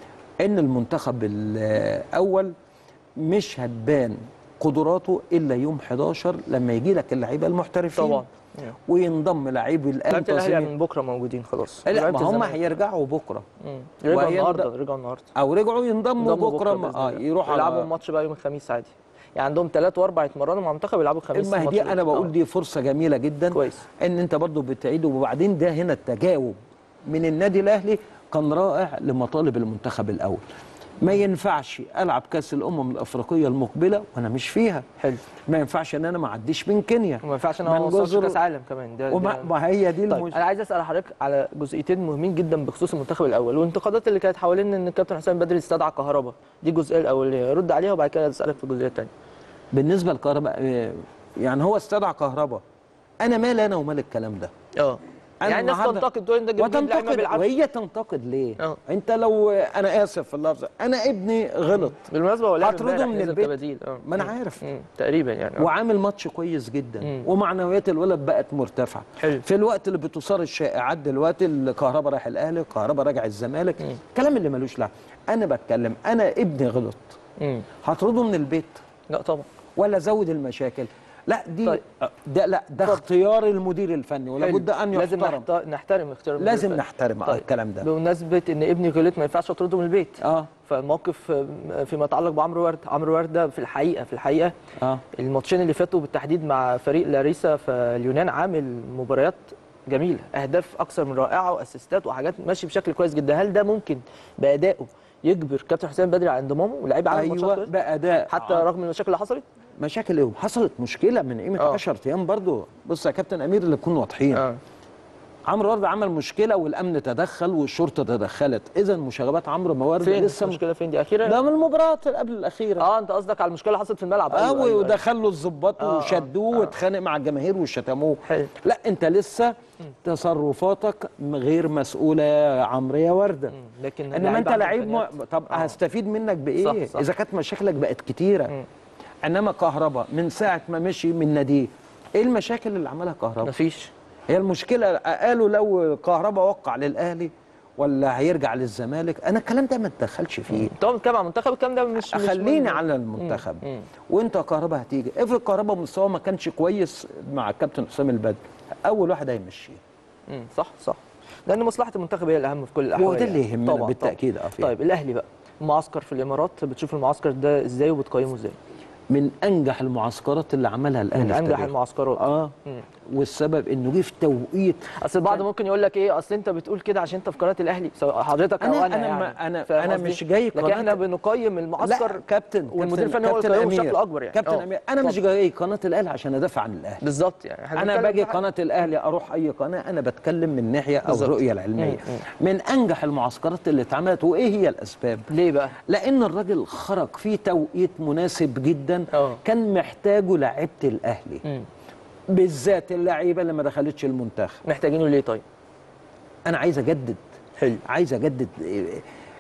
Speaker 3: ان المنتخب الاول مش هتبان قدراته الا يوم 11 لما يجي لك اللعيبه المحترفين
Speaker 1: طبعا.
Speaker 3: وينضم لعيب الان
Speaker 1: لعيبه الاهلي
Speaker 3: تصميم-
Speaker 1: من بكره موجودين خلاص
Speaker 3: لا
Speaker 1: لعيبة
Speaker 3: ما هم
Speaker 1: الزمالك.
Speaker 3: هيرجعوا بكره
Speaker 1: مم. رجعوا
Speaker 3: وهينض-
Speaker 1: النهارده رجعوا النهارده
Speaker 3: او رجعوا ينضموا
Speaker 1: انضموا
Speaker 3: بكره,
Speaker 1: بإذن
Speaker 3: اه
Speaker 1: الله.
Speaker 3: يروحوا
Speaker 1: يلعبوا
Speaker 3: على
Speaker 1: الماتش بقى يوم الخميس عادي يعني عندهم ثلاث واربع يتمرنوا مع المنتخب يلعبوا الخميس
Speaker 3: اما هي
Speaker 1: الماتش
Speaker 3: دي
Speaker 1: ده.
Speaker 3: انا بقول
Speaker 1: آه.
Speaker 3: دي فرصه جميله جدا
Speaker 1: كويس.
Speaker 3: ان انت برضو بتعيد وبعدين ده هنا التجاوب من النادي الاهلي كان رائع لمطالب المنتخب الاول ما ينفعش العب كاس الامم الافريقيه المقبله وانا مش فيها
Speaker 1: حلو
Speaker 3: ما ينفعش ان انا ما اعديش من كينيا
Speaker 1: وما ينفعش ان
Speaker 3: من
Speaker 1: هو ما وصلش
Speaker 3: جزر-
Speaker 1: كاس عالم كمان ده,
Speaker 3: وما
Speaker 1: ده
Speaker 3: ما هي دي
Speaker 1: طيب
Speaker 3: المش...
Speaker 1: انا عايز اسال حضرتك على جزئيتين مهمين جدا بخصوص المنتخب الاول والانتقادات اللي كانت حوالين ان الكابتن حسام بدري استدعى كهربا دي الجزئيه الاوليه رد عليها وبعد كده اسالك في الجزئيه الثانيه
Speaker 3: بالنسبه لكهرباء آه، يعني هو استدعى كهرباء انا مال انا ومال الكلام ده
Speaker 1: اه
Speaker 3: أنا
Speaker 1: يعني الناس
Speaker 3: النهاردة-
Speaker 1: تنتقد تقول ان ده جمهور اللعيب ما
Speaker 3: وتنتقد
Speaker 1: بيلعبش
Speaker 3: وهي تنتقد ليه؟
Speaker 1: اه.
Speaker 3: انت لو انا اسف في اللفظ انا ابني غلط
Speaker 1: بالمناسبه هو لاعب
Speaker 3: هطرده
Speaker 1: امبارح
Speaker 3: من
Speaker 1: نزل
Speaker 3: البيت.
Speaker 1: كبديل اه
Speaker 3: ما انا
Speaker 1: مم.
Speaker 3: عارف
Speaker 1: مم. تقريبا يعني آه.
Speaker 3: وعامل ماتش كويس جدا
Speaker 1: مم.
Speaker 3: ومعنويات الولد بقت مرتفعه
Speaker 1: حلو.
Speaker 3: في الوقت اللي بتثار الشائعات دلوقتي الكهرباء رايح الاهلي الكهرباء راجع الزمالك الكلام اللي ملوش لازمه انا بتكلم انا ابني غلط
Speaker 1: مم.
Speaker 3: هطرده من البيت
Speaker 1: لا طبعا
Speaker 3: ولا ازود المشاكل لا دي
Speaker 1: طيب.
Speaker 3: ده لا ده اختيار المدير الفني ولا
Speaker 1: حلو.
Speaker 3: بد ان
Speaker 1: لازم
Speaker 3: يحترم
Speaker 1: نحت- نحترم اختيار المدير
Speaker 3: لازم
Speaker 1: الفني.
Speaker 3: نحترم
Speaker 1: طيب.
Speaker 3: الكلام ده
Speaker 1: بمناسبه ان ابني غلط ما ينفعش اطرده من البيت
Speaker 3: اه
Speaker 1: فالموقف آه، فيما يتعلق بعمرو ورد عمرو ورد ده في الحقيقه في الحقيقه
Speaker 3: اه
Speaker 1: الماتشين اللي فاتوا بالتحديد مع فريق لاريسا في اليونان عامل مباريات جميله اهداف اكثر من رائعه واسيستات وحاجات ماشي بشكل كويس جدا هل ده ممكن بادائه يجبر كابتن حسام بدري على انضمامه ولاعيب عامل ماتشات
Speaker 3: ايوه
Speaker 1: كويس؟
Speaker 3: باداء
Speaker 1: حتى
Speaker 3: آه.
Speaker 1: رغم المشاكل اللي حصلت
Speaker 3: مشاكل ايه حصلت مشكله من قيمه
Speaker 1: آه.
Speaker 3: 10 ايام برضو بص يا كابتن امير اللي نكون واضحين
Speaker 1: اه
Speaker 3: عمرو ورد عمل مشكله والامن تدخل والشرطه تدخلت اذا مشاغبات عمرو موارد
Speaker 1: فين
Speaker 3: لسه
Speaker 1: المشكله فين دي اخيرا
Speaker 3: ده من المباراه اللي قبل الاخيره
Speaker 1: اه انت قصدك على المشكله اللي حصلت في الملعب
Speaker 3: اه
Speaker 1: أيوة، أيوة،
Speaker 3: ودخلوا الظباط
Speaker 1: آه،
Speaker 3: وشدوه
Speaker 1: آه.
Speaker 3: واتخانق مع الجماهير وشتموه
Speaker 1: حلو.
Speaker 3: لا انت لسه تصرفاتك غير مسؤوله يا عمرو يا ورده
Speaker 1: مم. لكن
Speaker 3: انما
Speaker 1: لعيب
Speaker 3: انت
Speaker 1: عنده
Speaker 3: لعيب م...
Speaker 1: إمكانيات.
Speaker 3: طب
Speaker 1: آه.
Speaker 3: هستفيد منك بايه
Speaker 1: صح، صح.
Speaker 3: اذا كانت مشاكلك بقت كتيره
Speaker 1: مم.
Speaker 3: انما كهرباء من ساعه ما مشي من ناديه ايه المشاكل اللي عملها كهرباء
Speaker 1: مفيش
Speaker 3: هي المشكله قالوا لو كهرباء وقع للاهلي ولا هيرجع للزمالك انا الكلام ده ما اتدخلش فيه
Speaker 1: طبعا بنتكلم عن المنتخب الكلام ده مش مش
Speaker 3: خليني
Speaker 1: مهم.
Speaker 3: على المنتخب
Speaker 1: مم.
Speaker 3: وانت كهرباء هتيجي افرض كهرباء مستواه ما كانش كويس مع الكابتن حسام البدري اول واحد هيمشيه
Speaker 1: مم. صح صح لان مصلحه المنتخب هي الاهم في كل الاحوال
Speaker 3: وده اللي
Speaker 1: يعني.
Speaker 3: يهمنا
Speaker 1: طبعاً،
Speaker 3: بالتأكيد،
Speaker 1: طبعاً.
Speaker 3: اه فيها.
Speaker 1: طيب الاهلي بقى معسكر في الامارات بتشوف المعسكر ده ازاي وبتقيمه ازاي
Speaker 3: من انجح المعسكرات اللي عملها الاهلي
Speaker 1: من
Speaker 3: في
Speaker 1: انجح
Speaker 3: تاريخه.
Speaker 1: المعسكرات
Speaker 3: اه
Speaker 1: مم.
Speaker 3: والسبب انه جه في توقيت
Speaker 1: اصل البعض ممكن يقول لك ايه اصل انت بتقول كده عشان انت في قناه الاهلي سواء حضرتك او
Speaker 3: أنا-
Speaker 1: انا
Speaker 3: أنا
Speaker 1: يعني
Speaker 3: ما- أنا-
Speaker 1: فاهم
Speaker 3: أنا
Speaker 1: قصدي؟
Speaker 3: مش جاي
Speaker 1: لكن
Speaker 3: قناة-
Speaker 1: احنا بنقيم المعسكر
Speaker 3: لا كابتن
Speaker 1: والمدير
Speaker 3: كابتن-
Speaker 1: الفني هو اللي
Speaker 3: كابتن
Speaker 1: يقيمه
Speaker 3: أمير.
Speaker 1: بشكل اكبر يعني
Speaker 3: كابتن
Speaker 1: آه.
Speaker 3: امير انا مش
Speaker 1: اتفضل.
Speaker 3: جاي قناه الاهلي عشان ادافع عن الاهلي
Speaker 1: بالظبط يعني إحنا
Speaker 3: انا
Speaker 1: بنتكلم
Speaker 3: باجي
Speaker 1: في حاجة-
Speaker 3: قناه الاهلي اروح اي قناه انا بتكلم من ناحيه او
Speaker 1: بالظبط.
Speaker 3: الرؤيه العلميه من انجح المعسكرات اللي اتعملت وايه هي الاسباب
Speaker 1: ليه بقى
Speaker 3: لان الراجل خرج في توقيت مناسب جدا
Speaker 1: اه.
Speaker 3: كان محتاجه لعيبه الاهلي
Speaker 1: مم.
Speaker 3: بالذات اللعيبه اللي ما دخلتش المنتخب
Speaker 1: محتاجينه ليه طيب
Speaker 3: انا عايز اجدد
Speaker 1: حلو
Speaker 3: عايز اجدد إيه،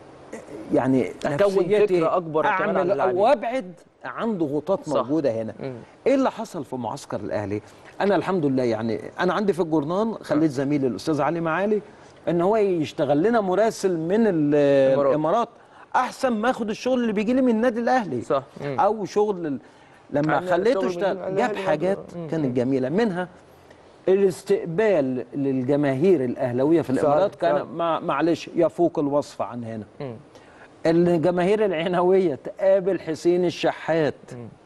Speaker 3: يعني
Speaker 1: أكون
Speaker 3: نفسيتي
Speaker 1: فكرة أكبر كمان عن
Speaker 3: اعمل
Speaker 1: اللاعبين.
Speaker 3: وابعد عن ضغوطات
Speaker 1: صح.
Speaker 3: موجوده هنا
Speaker 1: مم.
Speaker 3: ايه اللي حصل في معسكر الاهلي انا الحمد لله يعني انا عندي في الجورنان خليت زميلي الاستاذ علي معالي ان هو يشتغل لنا مراسل من ال-
Speaker 1: الإمارات.
Speaker 3: الامارات احسن ما اخد الشغل اللي بيجي لي من النادي الاهلي
Speaker 1: صح. مم.
Speaker 3: او شغل ال- لما
Speaker 1: عن
Speaker 3: خليته
Speaker 1: الشغل
Speaker 3: يشتغل
Speaker 1: من
Speaker 3: جاب
Speaker 1: الأهلي
Speaker 3: حاجات
Speaker 1: برضه. مم.
Speaker 3: كانت جميله منها الاستقبال للجماهير الاهلاويه في الامارات
Speaker 1: فعلا.
Speaker 3: كان مع معلش يفوق الوصف عن هنا
Speaker 1: مم.
Speaker 3: الجماهير العنويه تقابل حسين الشحات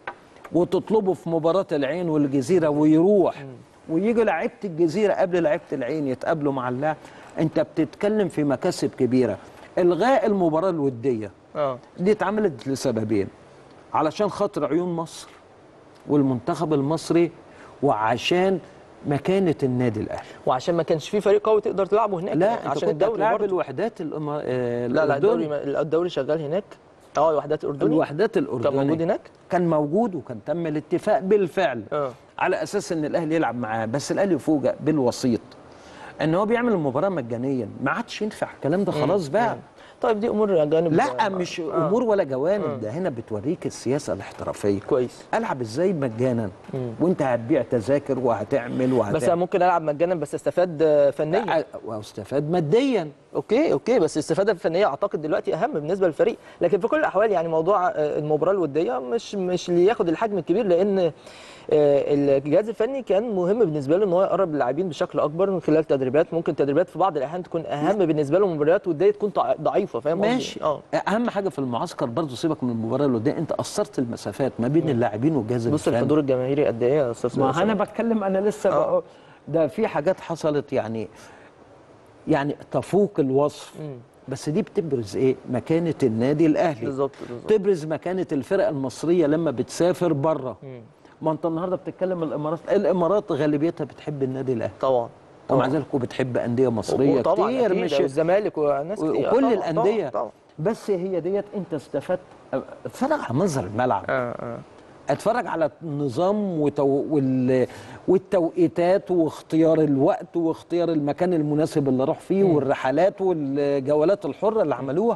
Speaker 3: وتطلبه في مباراه العين والجزيره ويروح ويجي لعيبه الجزيره قبل لعيبه العين يتقابلوا مع اللاعب انت بتتكلم في مكاسب كبيره الغاء المباراه الوديه
Speaker 1: اه
Speaker 3: دي اتعملت لسببين علشان خاطر عيون مصر والمنتخب المصري وعشان مكانه النادي الاهلي
Speaker 1: وعشان ما كانش في فريق قوي تقدر تلعبه هناك
Speaker 3: لا
Speaker 1: يعني
Speaker 3: انت
Speaker 1: عشان
Speaker 3: كنت
Speaker 1: الدوري
Speaker 3: هتلاعب
Speaker 1: برضه
Speaker 3: الوحدات الأما... آه
Speaker 1: لا لا
Speaker 3: الأردني.
Speaker 1: الدوري ما- الدوري شغال هناك اه الوحدات الاردني
Speaker 3: الوحدات الاردنيه
Speaker 1: كان موجود هناك
Speaker 3: كان موجود وكان تم الاتفاق بالفعل
Speaker 1: اه
Speaker 3: على اساس ان الاهلي يلعب معاه بس الاهلي فوجئ بالوسيط ان هو بيعمل المباراه مجانيا ما عادش ينفع الكلام ده خلاص بقى
Speaker 1: طيب دي امور جانب
Speaker 3: لا
Speaker 1: آه،
Speaker 3: مش
Speaker 1: آه.
Speaker 3: امور ولا جوانب ده هنا بتوريك السياسه الاحترافيه
Speaker 1: كويس
Speaker 3: العب ازاي مجانا وانت هتبيع تذاكر وهتعمل وهتعمل
Speaker 1: بس انا ممكن العب مجانا بس استفاد آه، فنيا
Speaker 3: واستفاد ماديا
Speaker 1: اوكي اوكي بس الاستفاده الفنيه اعتقد دلوقتي اهم بالنسبه للفريق لكن في كل الاحوال يعني موضوع آه، المباراه الوديه مش مش اللي ياخد الحجم الكبير لان آه، الجهاز الفني كان مهم بالنسبه له ان هو يقرب اللاعبين بشكل اكبر من خلال تدريبات ممكن تدريبات في بعض الاحيان تكون اهم بالنسبه له من مباريات وديه تكون ضع- ضعيفه فاهم قصدي؟
Speaker 3: ماشي
Speaker 1: اه
Speaker 3: اهم حاجه في المعسكر برضه سيبك من المباراه اللي قدام انت قصرت المسافات ما بين اللاعبين والجهاز
Speaker 1: بص
Speaker 3: الفني
Speaker 1: الحضور الجماهيري قد ايه يا استاذ
Speaker 3: ما
Speaker 1: أسامة؟
Speaker 3: انا بتكلم انا لسه
Speaker 1: آه.
Speaker 3: بقى ده في حاجات حصلت يعني يعني تفوق الوصف بس دي بتبرز ايه مكانه النادي الاهلي
Speaker 1: بالظبط بالظبط
Speaker 3: تبرز مكانه الفرق المصريه لما بتسافر بره ما انت النهارده بتتكلم الامارات الامارات غالبيتها بتحب النادي الاهلي
Speaker 1: طبعا
Speaker 3: ومع
Speaker 1: طبعاً.
Speaker 3: ذلك وبتحب انديه مصريه
Speaker 1: طبعا
Speaker 3: كتير
Speaker 1: أكيد،
Speaker 3: مش
Speaker 1: والزمالك وناس كتير
Speaker 3: وكل
Speaker 1: طبعاً،
Speaker 3: الانديه
Speaker 1: طبعا, طبعا.
Speaker 3: بس هي ديت انت استفدت اتفرج على منظر الملعب
Speaker 1: آه آه.
Speaker 3: اتفرج على النظام وتو... وال... والتوقيتات واختيار الوقت واختيار المكان المناسب اللي راح فيه والرحلات والجولات الحره اللي عملوها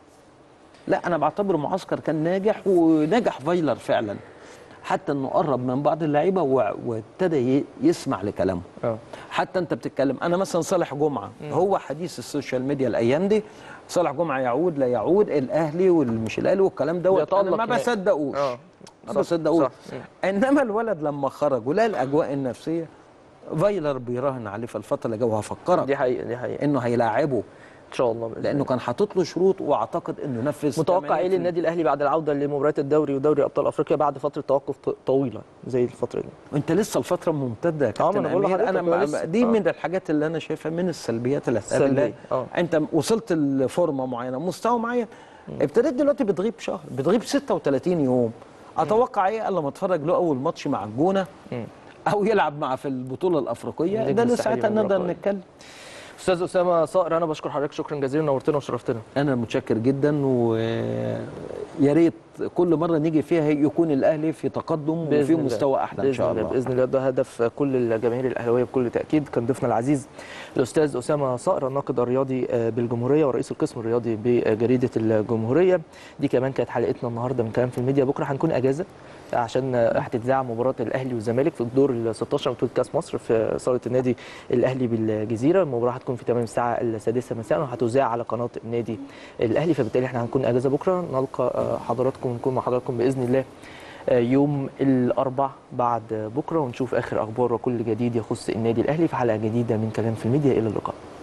Speaker 3: لا انا بعتبره معسكر كان ناجح ونجح فايلر فعلا حتى انه قرب من بعض اللعيبه و... وابتدى ي... يسمع لكلامه
Speaker 1: اه
Speaker 3: حتى انت بتتكلم انا مثلا صالح جمعه هو حديث السوشيال ميديا الايام دي صالح جمعه يعود لا يعود الاهلي والمش الاهلي والكلام دوت انا
Speaker 1: بيتألق
Speaker 3: ما
Speaker 1: هناك.
Speaker 3: بصدقوش
Speaker 1: اه
Speaker 3: ما
Speaker 1: صح،
Speaker 3: بصدقوش
Speaker 1: صح.
Speaker 3: انما الولد لما خرج ولقى الاجواء النفسيه فايلر بيراهن عليه في الفتره اللي جايه وهفكرك
Speaker 1: دي حقيقه دي حقيقه
Speaker 3: انه هيلاعبه
Speaker 1: ان شاء الله بإذن
Speaker 3: لانه كان حاطط له شروط واعتقد انه نفذ
Speaker 1: متوقع ايه
Speaker 3: 80%.
Speaker 1: للنادي الاهلي بعد العوده لمباريات الدوري ودوري ابطال افريقيا بعد فتره توقف ط- طويله زي الفتره دي
Speaker 3: انت لسه الفتره ممتده يا
Speaker 1: آه، ما
Speaker 3: كابتن
Speaker 1: أنا بقول
Speaker 3: امير
Speaker 1: لحضرتك
Speaker 3: انا
Speaker 1: هو
Speaker 3: ما-
Speaker 1: لسه.
Speaker 3: دي
Speaker 1: آه.
Speaker 3: من الحاجات اللي انا شايفها من السلبيات اللي هتقابل
Speaker 1: سلبية،
Speaker 3: الأهلي.
Speaker 1: آه.
Speaker 3: انت وصلت لفورمه معينه مستوى معين ابتديت دلوقتي بتغيب شهر بتغيب 36 يوم اتوقع ايه الا ما اتفرج له اول ماتش مع الجونه او يلعب مع في البطوله الافريقيه
Speaker 1: نجم
Speaker 3: ده اللي
Speaker 1: الساحلي
Speaker 3: ساعتها
Speaker 1: من
Speaker 3: نقدر
Speaker 1: الرقائق.
Speaker 3: نتكلم
Speaker 1: استاذ اسامه صقر انا بشكر حضرتك شكرا جزيلا نورتنا وشرفتنا
Speaker 3: انا متشكر جدا ويا ريت كل مره نيجي فيها يكون الاهلي في تقدم وفي
Speaker 1: بإذن الله.
Speaker 3: مستوى احلى ان
Speaker 1: بإذن
Speaker 3: شاء الله
Speaker 1: باذن الله ده هدف كل الجماهير الاهلاويه بكل تاكيد كان ضيفنا العزيز الاستاذ اسامه صقر الناقد الرياضي آه، بالجمهوريه ورئيس القسم الرياضي بجريده الجمهوريه دي كمان كانت حلقتنا النهارده من كلام في الميديا بكره هنكون اجازه عشان آه، هتتذاع مباراه الاهلي والزمالك في الدور ال 16 من بطوله كاس مصر في صاله النادي الاهلي بالجزيره المباراه هتكون في تمام الساعه السادسه مساء وهتذاع على قناه النادي الاهلي فبالتالي احنا هنكون اجازه بكره نلقى آه، حضراتكم ونكون مع حضراتكم باذن الله آه، يوم الاربع بعد بكره ونشوف اخر اخبار وكل جديد يخص النادي الاهلي في حلقه جديده من كلام في الميديا الى اللقاء